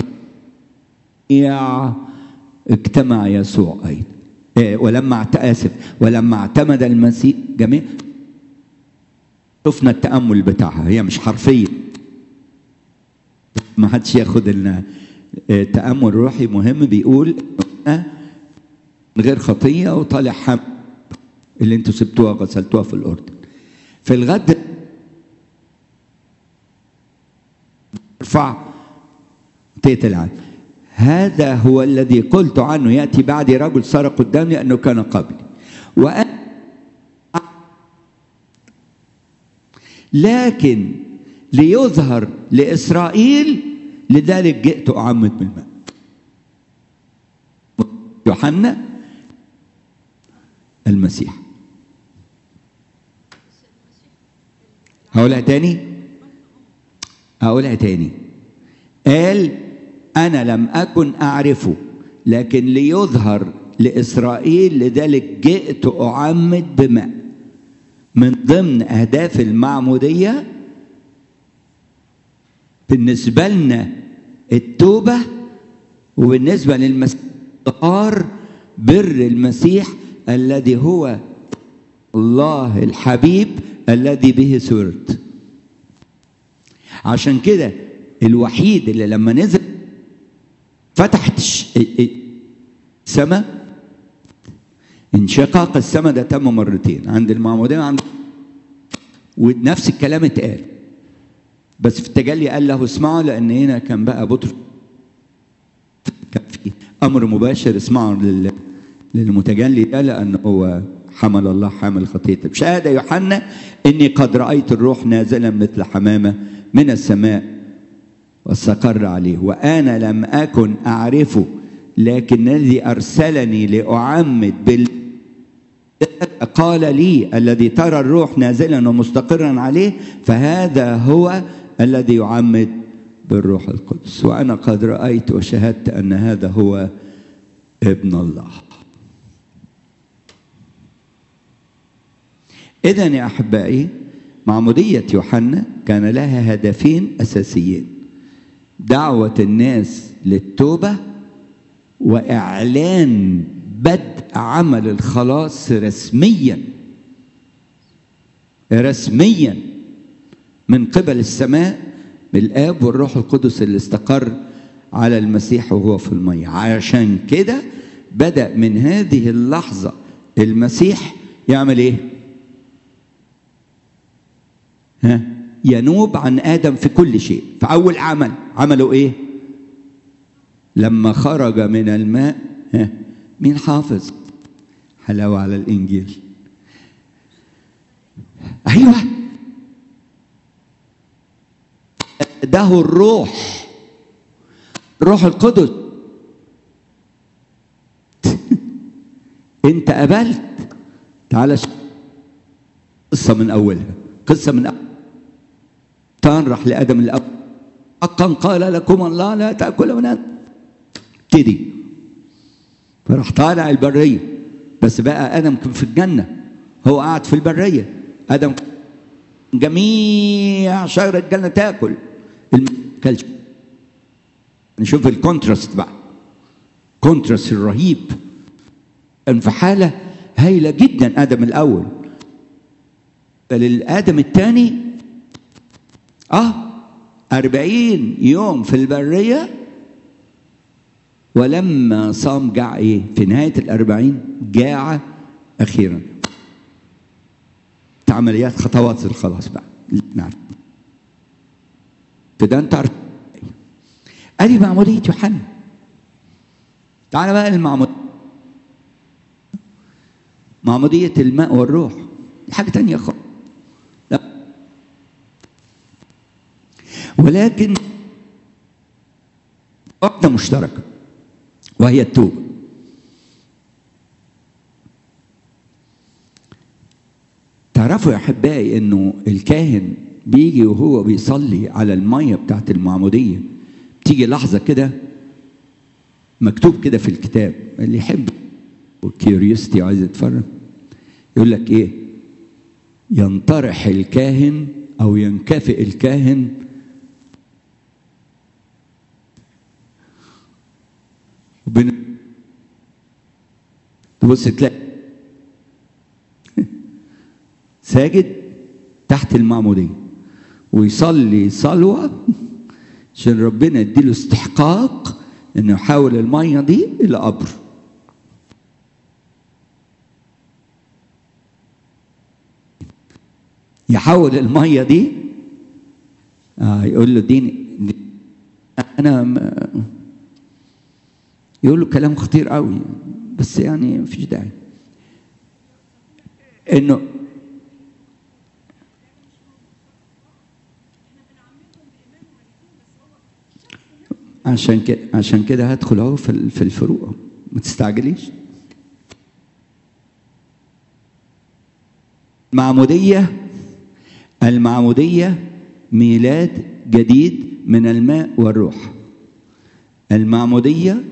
Speaker 1: اجتمع يسوع أيضا إيه ولما آسف ولما اعتمد المسيح جميع شفنا التأمل بتاعها هي مش حرفية ما حدش ياخد لنا تأمل روحي مهم بيقول من غير خطية وطالع حمل اللي انتوا سبتوها غسلتوها في الأردن في الغد ارفع تيت العالم هذا هو الذي قلت عنه يأتي بعدي رجل صار قدامي لأنه كان قبلي وأنا لكن ليظهر لإسرائيل لذلك جئت أعمد بالماء يوحنا المسيح هقولها تاني هقولها تاني قال أنا لم أكن أعرفه لكن ليظهر لإسرائيل لذلك جئت أعمد بماء من ضمن أهداف المعمودية بالنسبة لنا التوبة وبالنسبة للمسيح بر المسيح الذي هو الله الحبيب الذي به سرت عشان كده الوحيد اللي لما نزل فتحت السماء انشقاق السماء ده تم مرتين عند المعمودية وعند ونفس الكلام اتقال بس في التجلي قال له اسمعوا لان هنا كان بقى بطرس كان في امر مباشر اسمعوا لل... للمتجلي ده لان هو حمل الله حامل خطيته بشهادة يوحنا اني قد رايت الروح نازلا مثل حمامه من السماء واستقر عليه وانا لم اكن اعرفه لكن الذي ارسلني لاعمد بال قال لي الذي ترى الروح نازلا ومستقرا عليه فهذا هو الذي يعمد بالروح القدس وانا قد رايت وشهدت ان هذا هو ابن الله اذا يا احبائي معموديه يوحنا كان لها هدفين اساسيين دعوه الناس للتوبه واعلان بدء عمل الخلاص رسميا رسميا من قبل السماء بالاب والروح القدس اللي استقر على المسيح وهو في الميه عشان كده بدا من هذه اللحظه المسيح يعمل ايه ها ينوب عن ادم في كل شيء فاول عمل عمله ايه لما خرج من الماء ها مين حافظ حلاوة على الإنجيل أيوة ده هو الروح الروح القدس انت قبلت تعالى ش... قصة من أولها قصة من أول كان راح لآدم الأول حقا قال لكم الله لا تأكل من ابتدي فراح طالع البرية بس بقى آدم كان في الجنة هو قاعد في البرية آدم جميع شجر الجنة تاكل كلش نشوف الكونتراست بقى كونتراست الرهيب كان في حالة هايلة جدا آدم الأول فللآدم الثاني اه أربعين يوم في البرية ولما صام جاع ايه في نهاية الأربعين جاع أخيرا عمليات خطوات الخلاص بقى نعم كده انت عارف ادي معمودية يوحنا تعالى بقى المعمود معمودية الماء والروح دي حاجة تانية خالص لا ولكن واحدة مشتركة وهي التوبة تعرفوا يا احبائي انه الكاهن بيجي وهو بيصلي على الميه بتاعت المعموديه بتيجي لحظه كده مكتوب كده في الكتاب اللي يحب والكيوريوستي عايز يتفرج يقول لك ايه ينطرح الكاهن او ينكفئ الكاهن وبين تبص تلاقي ساجد تحت المعمودية ويصلي صلوة عشان ربنا يديله استحقاق انه يحول المية دي الى قبر يحول المية دي آه يقول له ديني دي انا م... يقول له كلام خطير قوي بس يعني مفيش داعي انه عشان كده عشان كده هدخل اهو في في الفروق ما تستعجليش المعمودية المعمودية ميلاد جديد من الماء والروح المعمودية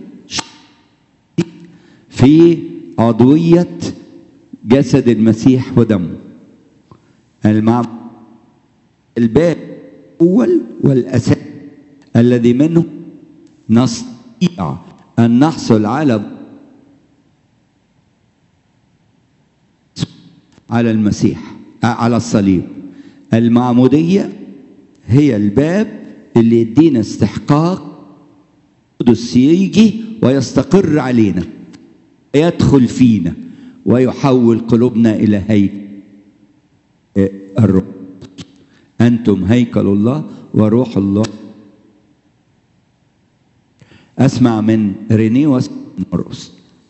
Speaker 1: في عضوية جسد المسيح ودمه المعمودية الباب الأول والأساس الذي منه نستطيع أن نحصل على على المسيح على الصليب المعمودية هي الباب اللي يدينا استحقاق قدس يجي ويستقر علينا يدخل فينا ويحول قلوبنا إلى هيكل الروح أنتم هيكل الله وروح الله اسمع من ريني واسمع من مرقس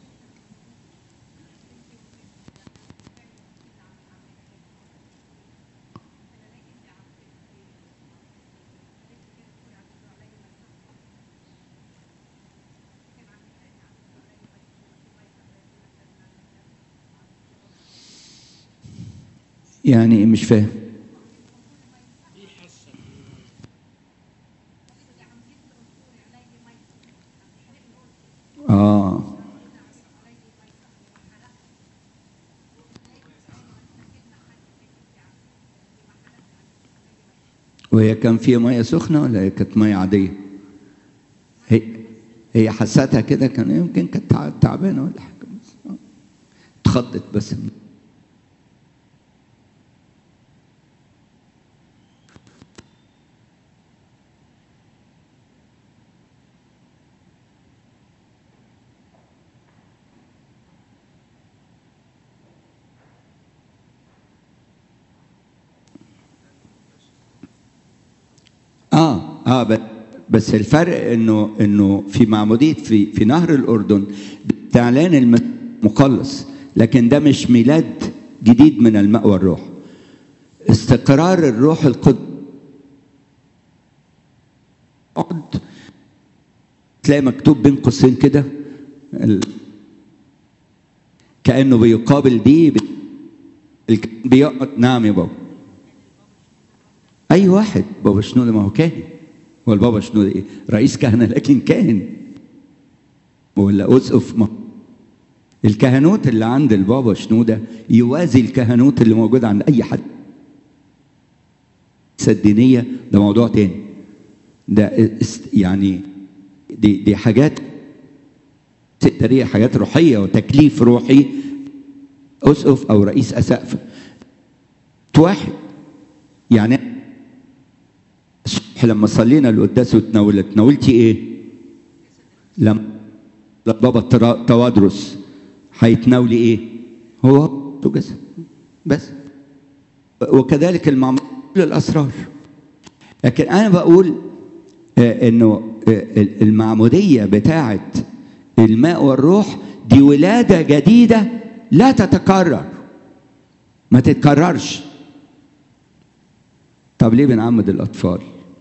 Speaker 1: يعني مش فاهم اه وهي كان فيها ميه سخنه ولا هي كانت ميه عاديه هي هي حساتها كده كان يمكن كانت تعبانه ولا حاجه بس اتخضت بس اه اه بس الفرق انه انه في معموديه في في نهر الاردن تعلان المقلص لكن ده مش ميلاد جديد من الماء والروح استقرار الروح القدس تلاقي مكتوب بين قوسين كده كانه بيقابل دي ب- الك- بيقعد نعم يا بابا اي واحد بابا شنودة ما هو كاهن هو البابا شنودة ايه رئيس كهنه لكن كاهن ولا اسقف ما الكهنوت اللي عند البابا شنودة يوازي الكهنوت اللي موجود عند اي حد الدينية ده موضوع تاني ده است- يعني دي دي حاجات سكرتارية حاجات روحية وتكليف روحي أسقف أو رئيس أسقف واحد يعني الصبح لما صلينا القداس وتناولت تناولتي إيه؟ لما بابا الترا- توادرس هيتناولي إيه؟ هو جسد بس وكذلك المعمول الأسرار لكن أنا بقول آه، إنه آه، المعمودية بتاعة الماء والروح دي ولادة جديدة لا تتكرر ما تتكررش طب ليه بنعمد الأطفال؟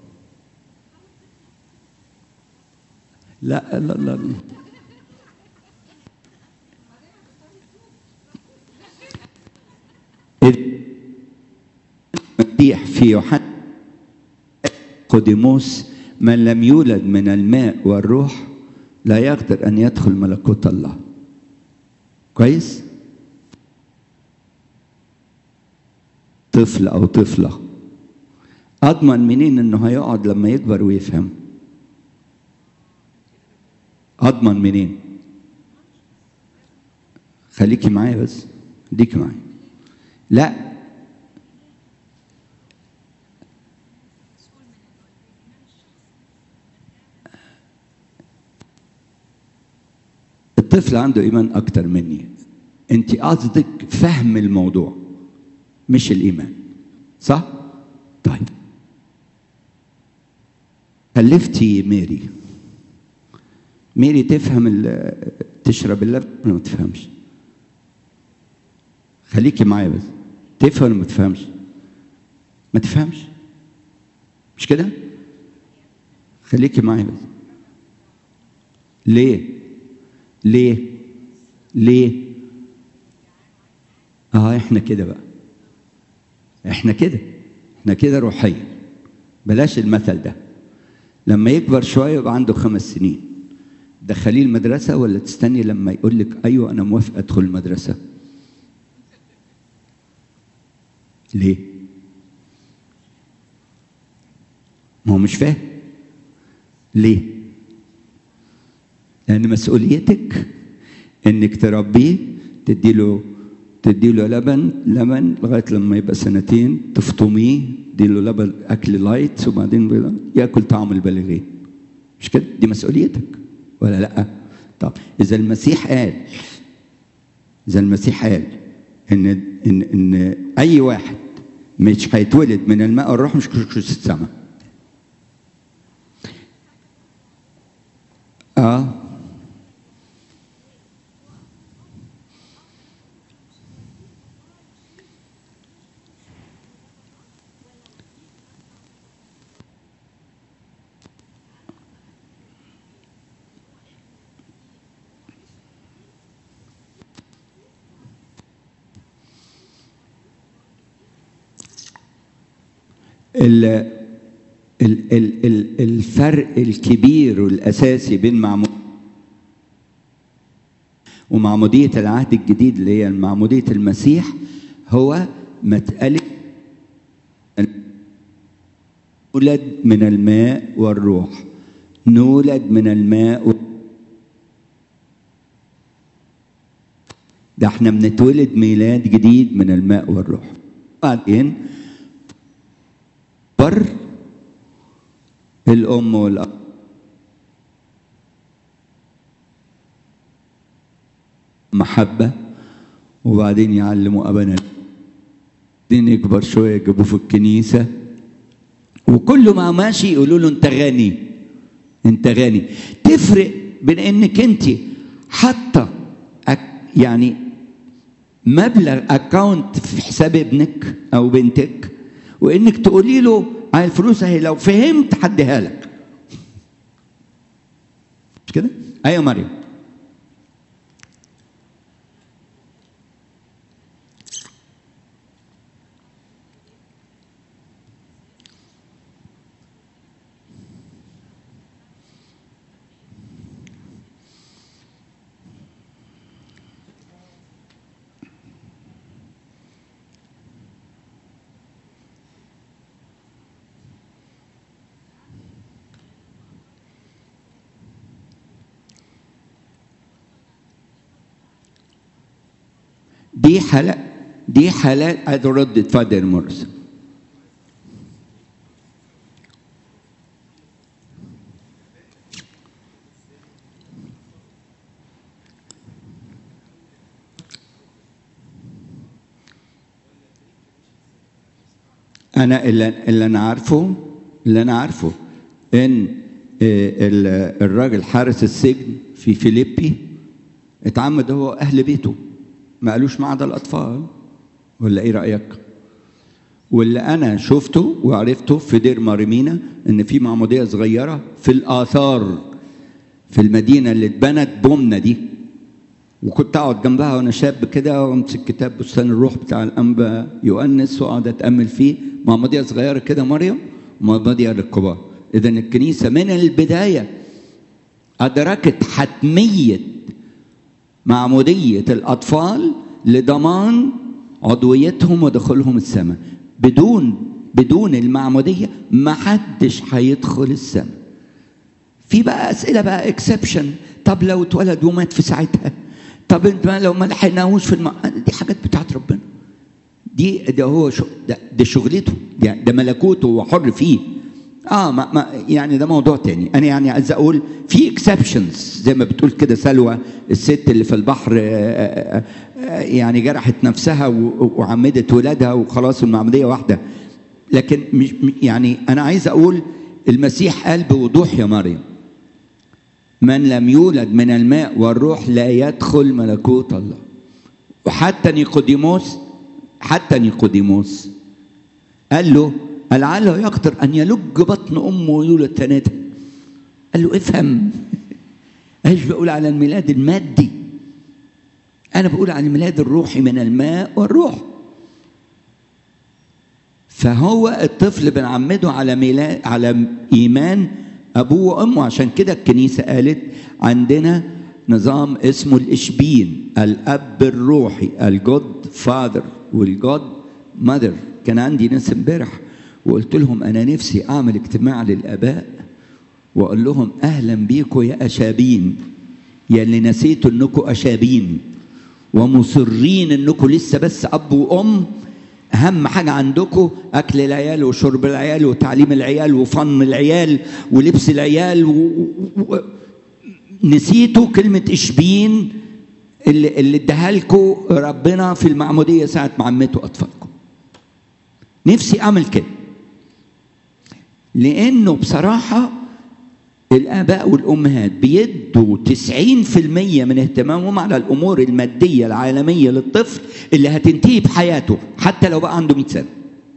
Speaker 1: لا لا لا, لا. المسيح في يوحنا قديموس من لم يولد من الماء والروح لا يقدر ان يدخل ملكوت الله كويس طفل او طفله اضمن منين انه هيقعد لما يكبر ويفهم اضمن منين خليكي معايا بس ديكي معايا لا الطفل عنده ايمان اكتر مني انت قصدك فهم الموضوع مش الايمان صح طيب خلفتي ميري ميري تفهم ال- تشرب اللبن ولا ما تفهمش خليكي معايا بس تفهم ولا ما تفهمش ما تفهمش مش كده خليكي معايا بس ليه ليه ليه اه احنا كده بقى احنا كده احنا كده روحيا بلاش المثل ده لما يكبر شويه يبقى عنده خمس سنين دخليه المدرسه ولا تستني لما يقول لك ايوه انا موافق ادخل المدرسه ليه ما هو مش فاهم ليه لأن مسؤوليتك إنك تربيه تديله تديله لبن لبن لغاية لما يبقى سنتين تفطميه تديله لبن أكل لايت وبعدين بيضا- ياكل طعم البالغين مش كده؟ دي مسؤوليتك ولا لأ؟ طب إذا المسيح قال إذا المسيح قال إن إن إن أي واحد مش هيتولد من الماء والروح مش هيخش السماء. اه ال ال ال ال الفرق الكبير والاساسي بين معمود ومعمودية العهد الجديد اللي هي معمودية المسيح هو مسألة نولد من الماء والروح نولد من الماء و... ده احنا بنتولد ميلاد جديد من الماء والروح بعدين بر الأم والأب محبة وبعدين يعلموا أبانا بعدين يكبر شوية يجيبوه في الكنيسة وكل ما ماشي يقولوا له أنت غني أنت غني تفرق بين إنك أنت حاطة أك- يعني مبلغ اكاونت في حساب ابنك او بنتك وانك تقولي له على الفلوس اهي لو فهمت هديها لك مش كده ايوه مريم دي حالات دي حالات عايز ارد اتفضل يا مرسل انا اللي, اللي انا عارفه اللي انا عارفه ان الراجل حارس السجن في فيليبي اتعمد هو اهل بيته ما قالوش ما عدا الاطفال ولا ايه رايك واللي انا شفته وعرفته في دير مارمينا ان في معموديه صغيره في الاثار في المدينه اللي اتبنت بومنا دي وكنت اقعد جنبها وانا شاب كده وامسك كتاب بستان الروح بتاع الانبا يؤنس واقعد اتامل فيه معموديه صغيره كده مريم ومعموديه للكبار اذا الكنيسه من البدايه ادركت حتميه معموديه الاطفال لضمان عضويتهم ودخولهم السماء بدون بدون المعموديه ما حدش هيدخل السماء في بقى اسئله بقى اكسبشن طب لو اتولد ومات في ساعتها طب انت لو ما لحقناهوش في الم... دي حاجات بتاعت ربنا دي ده هو شو ده, ده شغلته ده, ده ملكوته هو حر فيه اه ما, ما يعني ده موضوع تاني انا يعني عايز اقول في اكسبشنز زي ما بتقول كده سلوى الست اللي في البحر آآ آآ يعني جرحت نفسها وعمدت ولادها وخلاص المعموديه واحده لكن مش يعني انا عايز اقول المسيح قال بوضوح يا مريم من لم يولد من الماء والروح لا يدخل ملكوت الله وحتى نيقوديموس حتى نيقوديموس قال له لعله يقدر ان يلج بطن امه ويولد ثلاثه قال له افهم ايش بقول على الميلاد المادي انا بقول على الميلاد الروحي من الماء والروح فهو الطفل بنعمده على ميلاد على ايمان ابوه وامه عشان كده الكنيسه قالت عندنا نظام اسمه الاشبين الاب الروحي الجود فاذر والجود ماذر كان عندي ناس امبارح وقلت لهم انا نفسي اعمل اجتماع للاباء واقول لهم اهلا بيكم يا اشابين يا اللي نسيتوا انكم اشابين ومصرين انكم لسه بس اب وام اهم حاجه عندكم اكل العيال وشرب العيال وتعليم العيال وفن العيال ولبس العيال و... و... نسيتوا كلمه اشبين اللي اللي اداها لكم ربنا في المعموديه ساعه ما عمتوا اطفالكم نفسي اعمل كده لانه بصراحه الاباء والامهات بيدوا 90% من اهتمامهم على الامور الماديه العالميه للطفل اللي هتنتهي بحياته حتى لو بقى عنده 100 سنه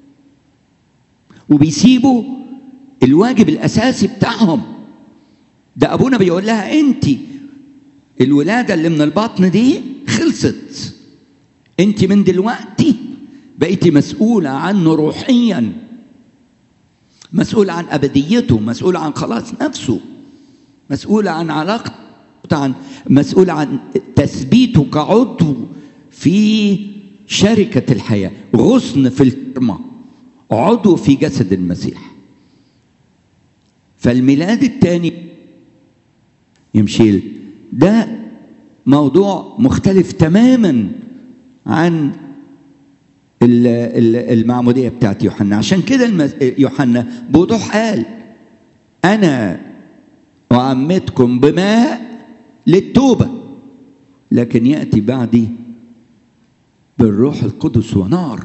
Speaker 1: وبيسيبوا الواجب الاساسي بتاعهم ده ابونا بيقول لها انت الولاده اللي من البطن دي خلصت انت من دلوقتي بقيتي مسؤوله عنه روحيا مسؤول عن ابديته مسؤول عن خلاص نفسه مسؤول عن علاقته عن مسؤول عن تثبيته كعضو في شركة الحياة غصن في الكرمة عضو في جسد المسيح فالميلاد الثاني يمشي ده موضوع مختلف تماما عن المعمودية بتاعت يوحنا عشان كده يوحنا بوضوح قال أنا أعمدكم بماء للتوبة لكن يأتي بعدي بالروح القدس ونار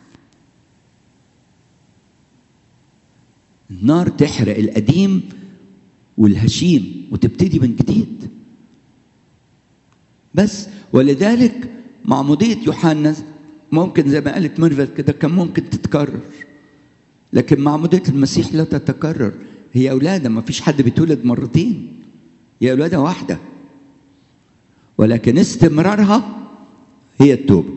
Speaker 1: النار تحرق القديم والهشيم وتبتدي من جديد بس ولذلك معمودية يوحنا ممكن زي ما قالت ميرفت كده كان ممكن تتكرر لكن معمودية المسيح لا تتكرر هي أولادة ما فيش حد بيتولد مرتين هي أولادة واحدة ولكن استمرارها هي التوبة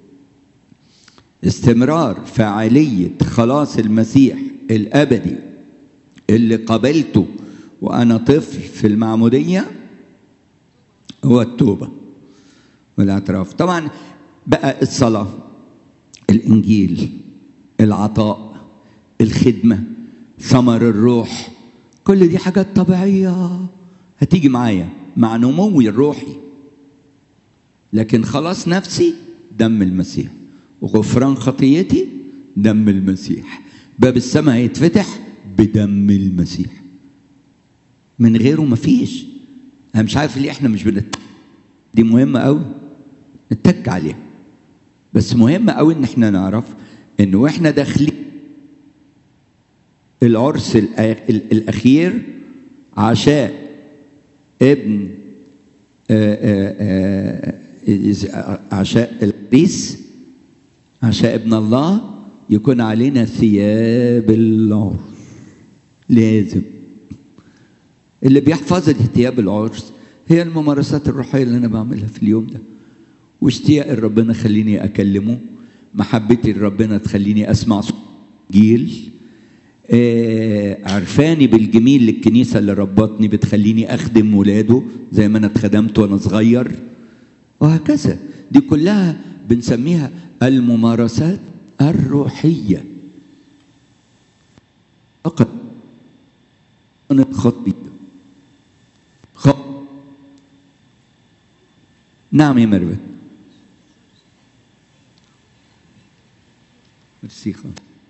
Speaker 1: استمرار فعالية خلاص المسيح الأبدي اللي قبلته وأنا طفل في المعمودية هو التوبة والاعتراف طبعا بقى الصلاة الإنجيل العطاء الخدمة ثمر الروح كل دي حاجات طبيعية هتيجي معايا مع نموي الروحي لكن خلاص نفسي دم المسيح وغفران خطيتي دم المسيح باب السماء هيتفتح بدم المسيح من غيره مفيش انا مش عارف ليه احنا مش بنت دي مهمه قوي نتك عليها بس مهم قوي ان احنا نعرف ان واحنا داخلين العرس الأ- ال- الاخير عشاء ابن آه، آه، آه، عشاء القديس عشاء ابن الله يكون علينا ثياب العرس لازم اللي بيحفظ لي ثياب العرس هي الممارسات الروحيه اللي انا بعملها في اليوم ده واشتياق ربنا خليني اكلمه محبتي لربنا تخليني اسمع صوت جيل آه عرفاني بالجميل للكنيسة اللي ربطني بتخليني أخدم ولاده زي ما أنا اتخدمت وأنا صغير وهكذا دي كلها بنسميها الممارسات الروحية فقط خط بيده خط نعم يا مروه ميرسي خالص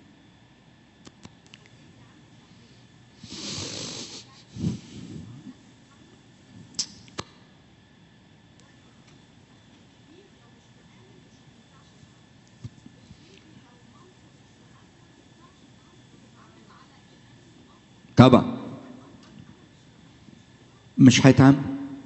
Speaker 1: طبعا مش هيتعمل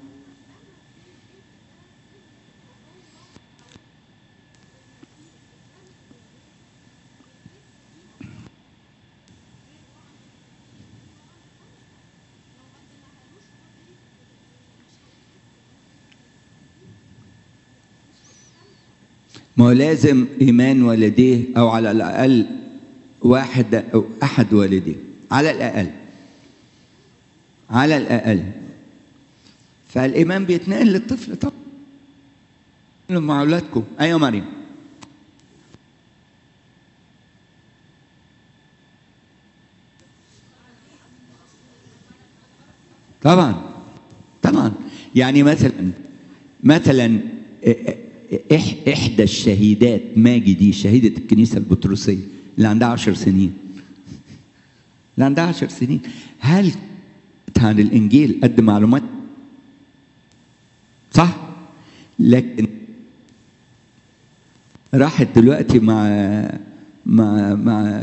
Speaker 1: ما هو لازم ايمان والديه او على الاقل واحد او احد والديه على الاقل على الاقل فالايمان بيتنقل للطفل طب مع اولادكم ايوه مريم طبعا طبعا يعني مثلا مثلا إح- احدى الشهيدات ماجي دي شهيده الكنيسه البطرسيه اللي عندها عشر سنين اللي عندها عشر سنين هل عن الانجيل قد معلومات صح لكن راحت دلوقتي مع مع مع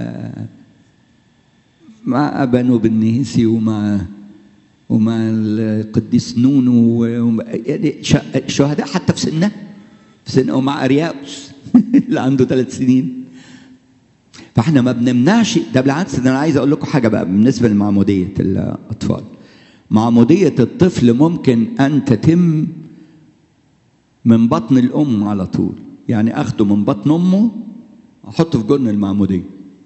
Speaker 1: مع ابانو بالنيسي ومع ومع القديس نونو ومع- يعني ش- شهداء حتى في سنها في سنها ومع ارياوس اللي عنده ثلاث سنين فاحنا ما بنمنعش ده بالعكس ده انا عايز اقول لكم حاجه بقى بالنسبه لمعموديه الاطفال معموديه الطفل ممكن ان تتم من بطن الام على طول يعني اخده من بطن امه احطه في جرن المعموديه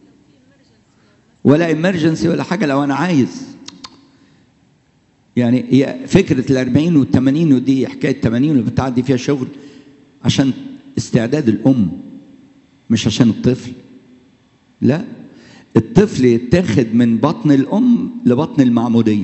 Speaker 1: ولا امرجنسي ولا حاجه لو انا عايز يعني هي فكره ال 40 وال 80 ودي حكايه 80 اللي بتعدي فيها شغل عشان استعداد الام مش عشان الطفل لا الطفل يتاخد من بطن الام لبطن المعموديه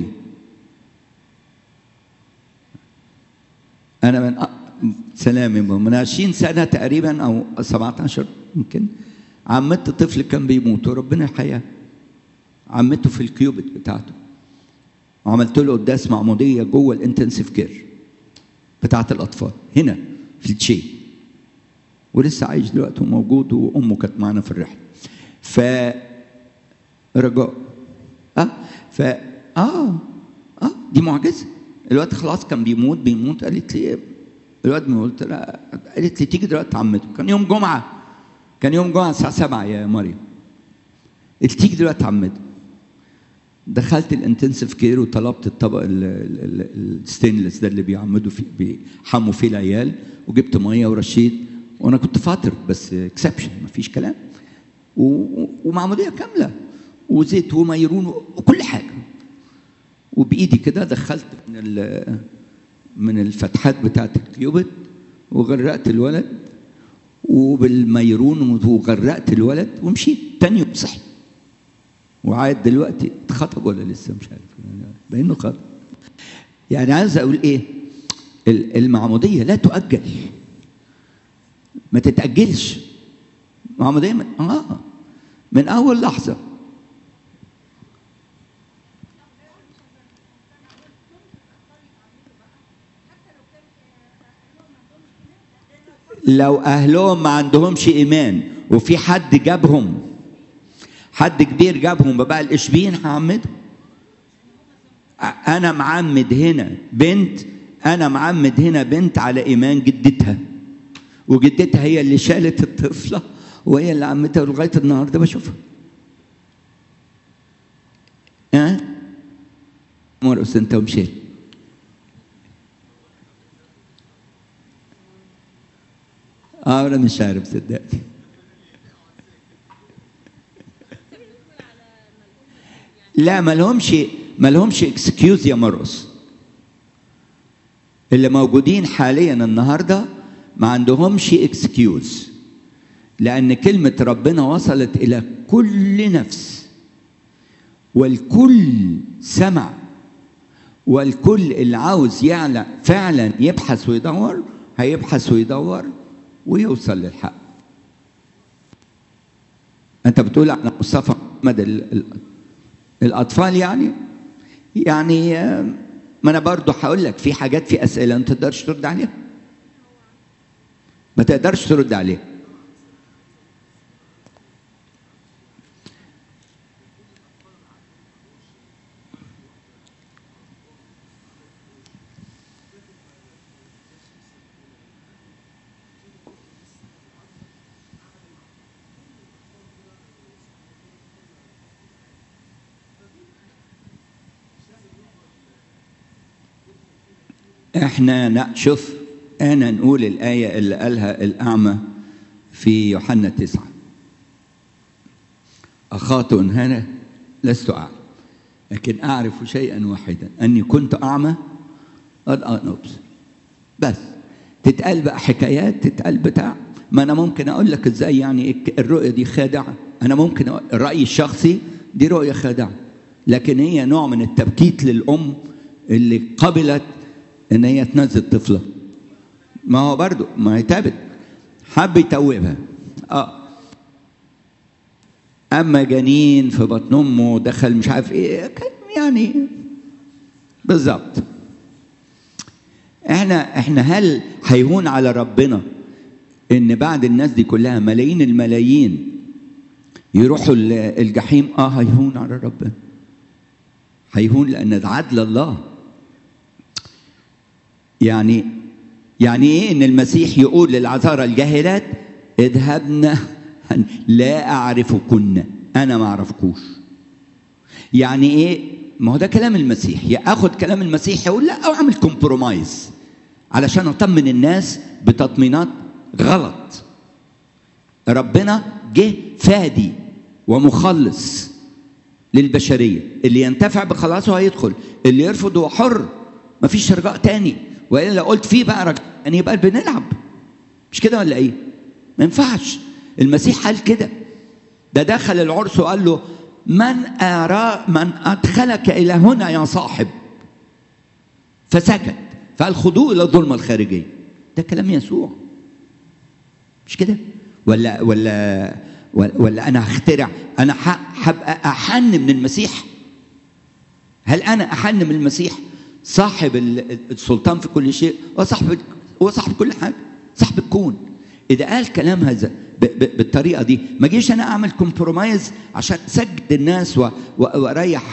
Speaker 1: انا من أ- سلام يا ماما، من 20 سنه تقريبا او 17 يمكن عمت طفل كان بيموت وربنا يحياه عمته في الكيوبت بتاعته وعملت له قداس معموديه جوه الانتنسيف كير بتاعت الاطفال هنا في التشي ولسه عايش دلوقتي وموجود وامه كانت معانا في الرحله ف رجاء اه ف اه اه دي معجزه الوقت خلاص كان بيموت بيموت قالت لي الوقت قلت لها قالت لي تيجي دلوقتي تعمته كان يوم جمعه كان يوم جمعه الساعه 7 يا مريم قلت تيجي دلوقتي تعمته دخلت الانتنسيف كير وطلبت الطبق ال- ال- ال- الستينلس ده اللي بيعمدوا فيه بيحموا فيه العيال وجبت ميه ورشيد وانا كنت فاطر بس اكسبشن مفيش كلام و- ومعموديه كامله وزيت وميرون وكل حاجه وبايدي كده دخلت من ال- من الفتحات بتاعت الكيوبت وغرقت الولد وبالميرون وغرقت الولد ومشيت تاني يوم صحي وعاد دلوقتي اتخطب ولا لسه مش عارف بانه خطب يعني عايز اقول ايه ال- المعموديه لا تؤجل ما تتاجلش ما هو دايما اه من اول لحظه لو اهلهم ما عندهمش ايمان وفي حد جابهم حد كبير جابهم بقى الاشبين هعمده انا معمد هنا بنت انا معمد هنا بنت على ايمان جدتها وجدتها هي اللي شالت الطفله وهي اللي عمتها لغايه النهارده بشوفها ها أه؟ مرقص انت ومشيت اه انا مش عارف صدقني لا ما لهمش ما لهمش اكسكيوز يا مرقص اللي موجودين حاليا النهارده ما عندهمش اكسكيوز لان كلمه ربنا وصلت الى كل نفس والكل سمع والكل اللي عاوز يعلم فعلا يبحث ويدور هيبحث ويدور ويوصل للحق انت بتقول على مصطفى محمد ال ال الاطفال يعني يعني ما انا برضه هقول لك في حاجات في اسئله ما تقدرش ترد عليها ما تقدرش ترد عليها احنا لا شوف انا نقول الايه اللي قالها الاعمى في يوحنا تسعة أخاطئ هنا لست أعلم لكن أعرف شيئا واحدا أني كنت أعمى قد أنا أبصر بس تتقال بقى حكايات تتقال بتاع ما أنا ممكن أقول لك إزاي يعني الرؤية دي خادعة أنا ممكن أقول الرأي الشخصي دي رؤية خادعة لكن هي نوع من التبكيت للأم اللي قبلت ان هي تنزل طفله ما هو برضو ما هي تابت حب يتوبها اه اما جنين في بطن امه دخل مش عارف ايه يعني بالظبط احنا احنا هل هيهون على ربنا ان بعد الناس دي كلها ملايين الملايين يروحوا الجحيم اه هيهون على ربنا هيهون لان ده عدل الله يعني يعني ايه ان المسيح يقول للعذارى الجاهلات اذهبنا لا اعرفكن انا ما اعرفكوش يعني ايه ما هو ده كلام المسيح يا اخد كلام المسيح يقول لا او اعمل كومبرومايز علشان اطمن الناس بتطمينات غلط ربنا جه فادي ومخلص للبشريه اللي ينتفع بخلاصه هيدخل اللي يرفض هو حر مفيش رجاء تاني والا لو قلت فيه بقى رجاء يعني يبقى بنلعب مش كده ولا ايه؟ ما ينفعش المسيح قال كده ده دخل العرس وقال له من أرى من أدخلك إلى هنا يا صاحب فسكت فقال خذوه إلى الظلمة الخارجية ده كلام يسوع مش كده ولا ولا ولا أنا هخترع أنا هبقى أحن من المسيح هل أنا أحن من المسيح صاحب السلطان في كل شيء وصاحب هو صاحب كل حاجة صاحب الكون إذا قال كلام هذا بالطريقه دي ما جيش انا اعمل كومبرومايز عشان اسجد الناس واريح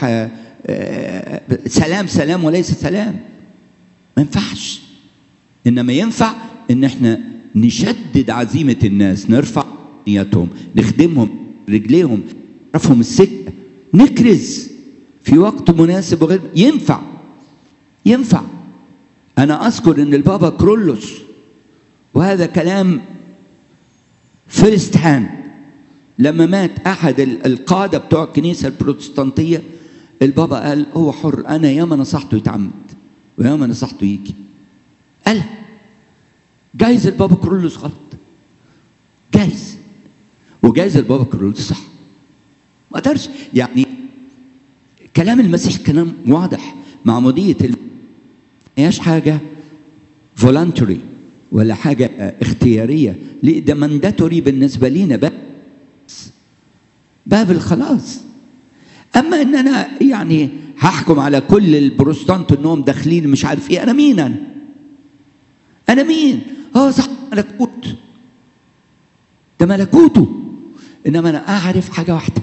Speaker 1: سلام سلام وليس سلام ما ينفعش انما ينفع ان احنا نشدد عزيمه الناس نرفع نيتهم نخدمهم رجليهم نعرفهم السكه نكرز في وقت مناسب وغير ينفع ينفع انا اذكر ان البابا كرولوس وهذا كلام فيرست هاند لما مات احد القاده بتوع الكنيسه البروتستانتيه البابا قال هو حر انا ياما نصحته يتعمد وياما نصحته يجي قال جايز البابا كرولوس غلط جايز وجايز البابا كرولوس صح ما اقدرش يعني كلام المسيح كلام واضح معموديه ما هياش حاجه فولنتري ولا حاجة اختيارية ليه ده مانداتوري بالنسبة لينا بس باب الخلاص أما إن أنا يعني هحكم على كل البروستانت إنهم داخلين مش عارف إيه أنا مين أنا؟ أنا مين؟ هو صح ملكوت ده ملكوته إنما أنا أعرف حاجة واحدة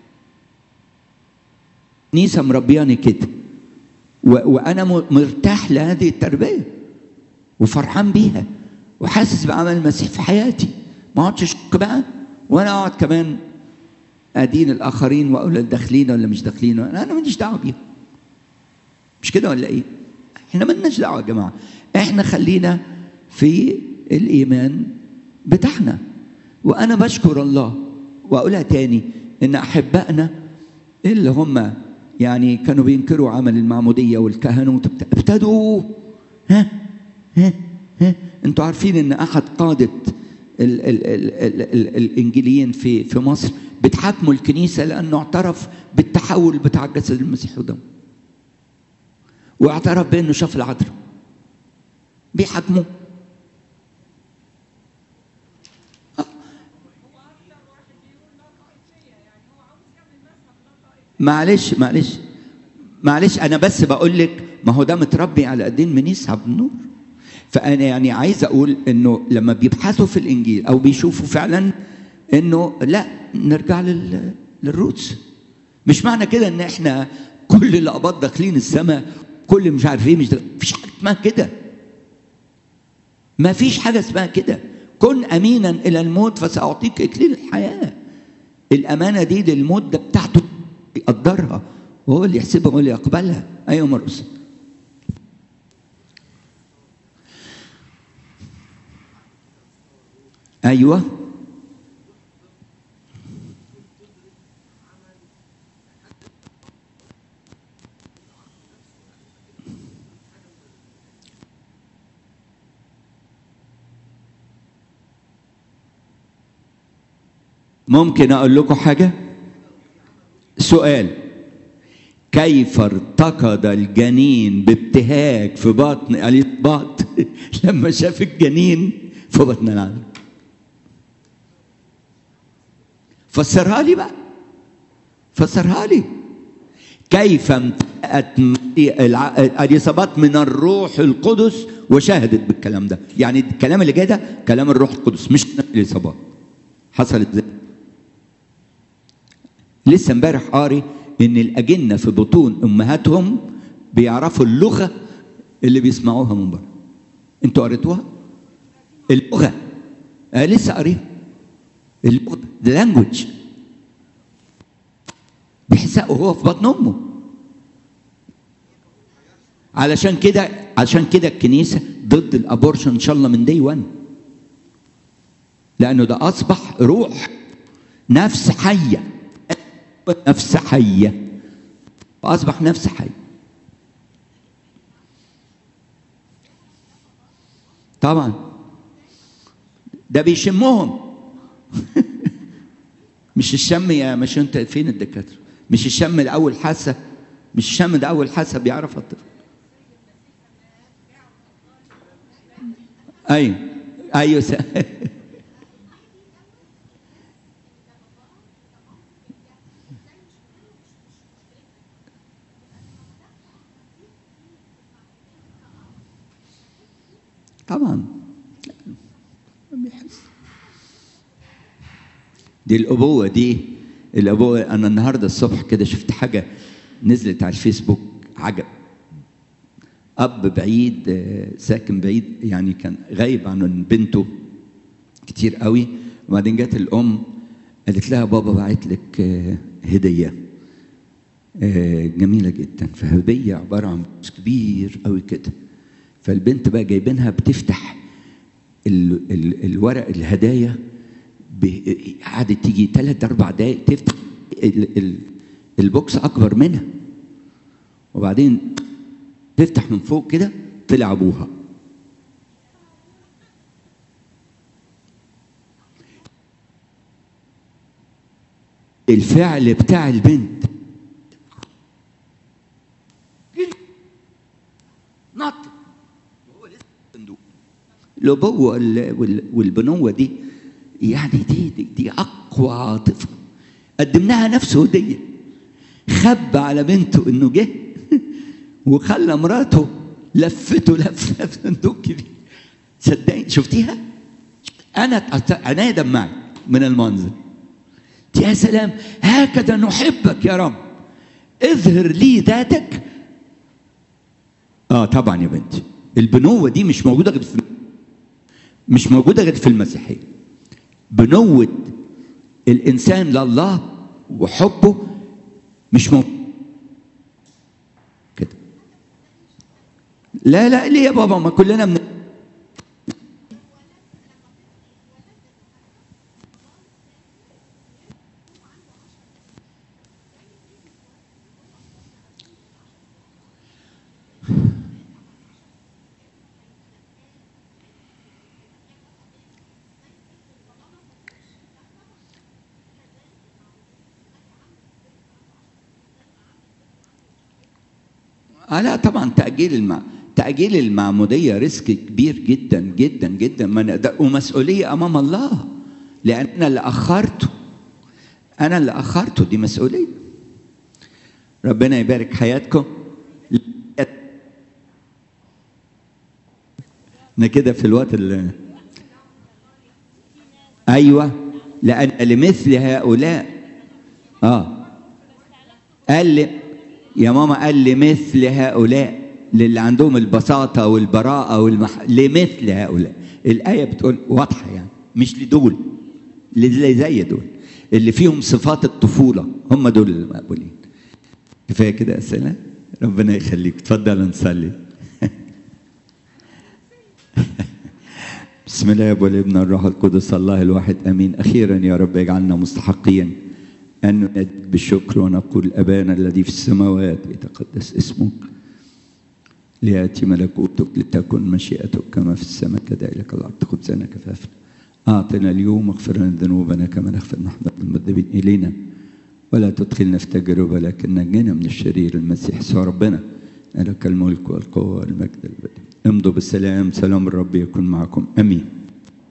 Speaker 1: نيسا مربياني كده وأنا مرتاح لهذه التربية وفرحان بيها وحاسس بعمل المسيح في حياتي ما اقعدش اشك بقى وانا اقعد كمان ادين الاخرين واقول داخلين ولا مش داخلين انا ماليش دعوه بيهم مش كده ولا ايه؟ احنا مالناش دعوه يا جماعه احنا خلينا في الايمان بتاعنا وانا بشكر الله واقولها تاني ان احبائنا اللي هم يعني كانوا بينكروا عمل المعموديه والكهنوت ابتدوا ها ها ها انتوا عارفين ان احد قاده ال ال ال ال ال الانجيليين في في مصر بتحاكموا الكنيسه لانه اعترف بالتحول بتاع جسد المسيح ودمه واعترف بانه شاف العذراء بيحاكموه معلش معلش معلش انا بس بقول لك ما هو ده متربي على ايدين منيس عبد النور فانا يعني عايز اقول انه لما بيبحثوا في الانجيل او بيشوفوا فعلا انه لا نرجع لل... للروتس مش معنى كده ان احنا كل الاباط داخلين السماء كل مش عارف ايه مش داخل. مفيش حاجه اسمها كده ما فيش حاجه اسمها كده كن امينا الى الموت فساعطيك اكليل الحياه الامانه دي للمده بتاعته يقدرها وهو اللي يحسبها وهو اللي يقبلها ايوه مرقس ايوه ممكن اقول لكم حاجه سؤال كيف ارتقد الجنين بابتهاج في بطن اليصباط لما شاف الجنين في بطن العالم فسرها لي بقى فسرها لي كيف امتلأت اليصابات من الروح القدس وشهدت بالكلام ده يعني الكلام اللي جاي ده كلام الروح القدس مش كلام اليصابات حصلت ازاي لسه امبارح قاري ان الاجنه في بطون امهاتهم بيعرفوا اللغه اللي بيسمعوها من بره انتوا قريتوها اللغه آه لسه قاريها اللغه لانجوج بيحسها وهو في بطن امه علشان كده عشان كده الكنيسه ضد الابورشن ان شاء الله من دي 1 لانه ده اصبح روح نفس حيه نفس حيه واصبح نفس حي طبعا ده بيشمهم مش الشم يا مش انت فين الدكاتره مش الشم الاول حاسه مش الشم ده اول حاسه بيعرف الطفل ايوه ايوه س... طبعا بيحس دي الأبوة دي الأبوة أنا النهاردة الصبح كده شفت حاجة نزلت على الفيسبوك عجب أب بعيد ساكن بعيد يعني كان غايب عن بنته كتير قوي وبعدين جت الأم قالت لها بابا بعت لك هدية جميلة جدا فهدية عبارة عن كبير قوي كده فالبنت بقى جايبينها بتفتح ال ال الورق الهدايا قعدت تيجي ثلاث اربع دقايق تفتح ال ال البوكس اكبر منها وبعدين تفتح من فوق كده طلع ابوها الفعل بتاع البنت نط الابوه والبنوه دي يعني دي دي, دي اقوى عاطفه قدمناها نفسه هديه خب على بنته انه جه وخلى مراته لفته لفه في صندوق كبير صدقني شفتيها؟ انا عينيا دمعت من المنظر يا سلام هكذا نحبك يا رب اظهر لي ذاتك اه طبعا يا بنتي البنوه دي مش موجوده غير في مش موجوده غير في المسيحيه بنوه الانسان لله وحبه مش موجود كده لا لا ليه يا بابا ما كلنا من آه لا طبعا تأجيل المع... تأجيل المعمودية ريسك كبير جدا جدا جدا ما نقدر ومسؤولية أمام الله لأن أنا اللي أخرته أنا اللي أخرته دي مسؤولية ربنا يبارك حياتكم أنا كده في الوقت اللي أيوه لأن لمثل هؤلاء آه قال لي يا ماما قال لمثل هؤلاء للي عندهم البساطة والبراءة والمح... لمثل هؤلاء الآية بتقول واضحة يعني مش لدول اللي زي دول اللي فيهم صفات الطفولة هم دول المقبولين كفاية كده أسئلة ربنا يخليك اتفضل نصلي بسم الله والابن الروح القدس الله الواحد امين اخيرا يا رب اجعلنا مستحقين أن ندك بالشكر ونقول أبانا الذي في السماوات يتقدس اسمك ليأتي ملكوتك لتكن مشيئتك كما في السماء كذلك الأرض خبزنا كفافنا أعطنا اليوم اغفر لنا ذنوبنا كما نغفر نحن المذنبين إلينا ولا تدخلنا في تجربة لكن نجنا من الشرير المسيح سوى ربنا لك الملك والقوة والمجد البديع امضوا بالسلام سلام الرب يكون معكم أمين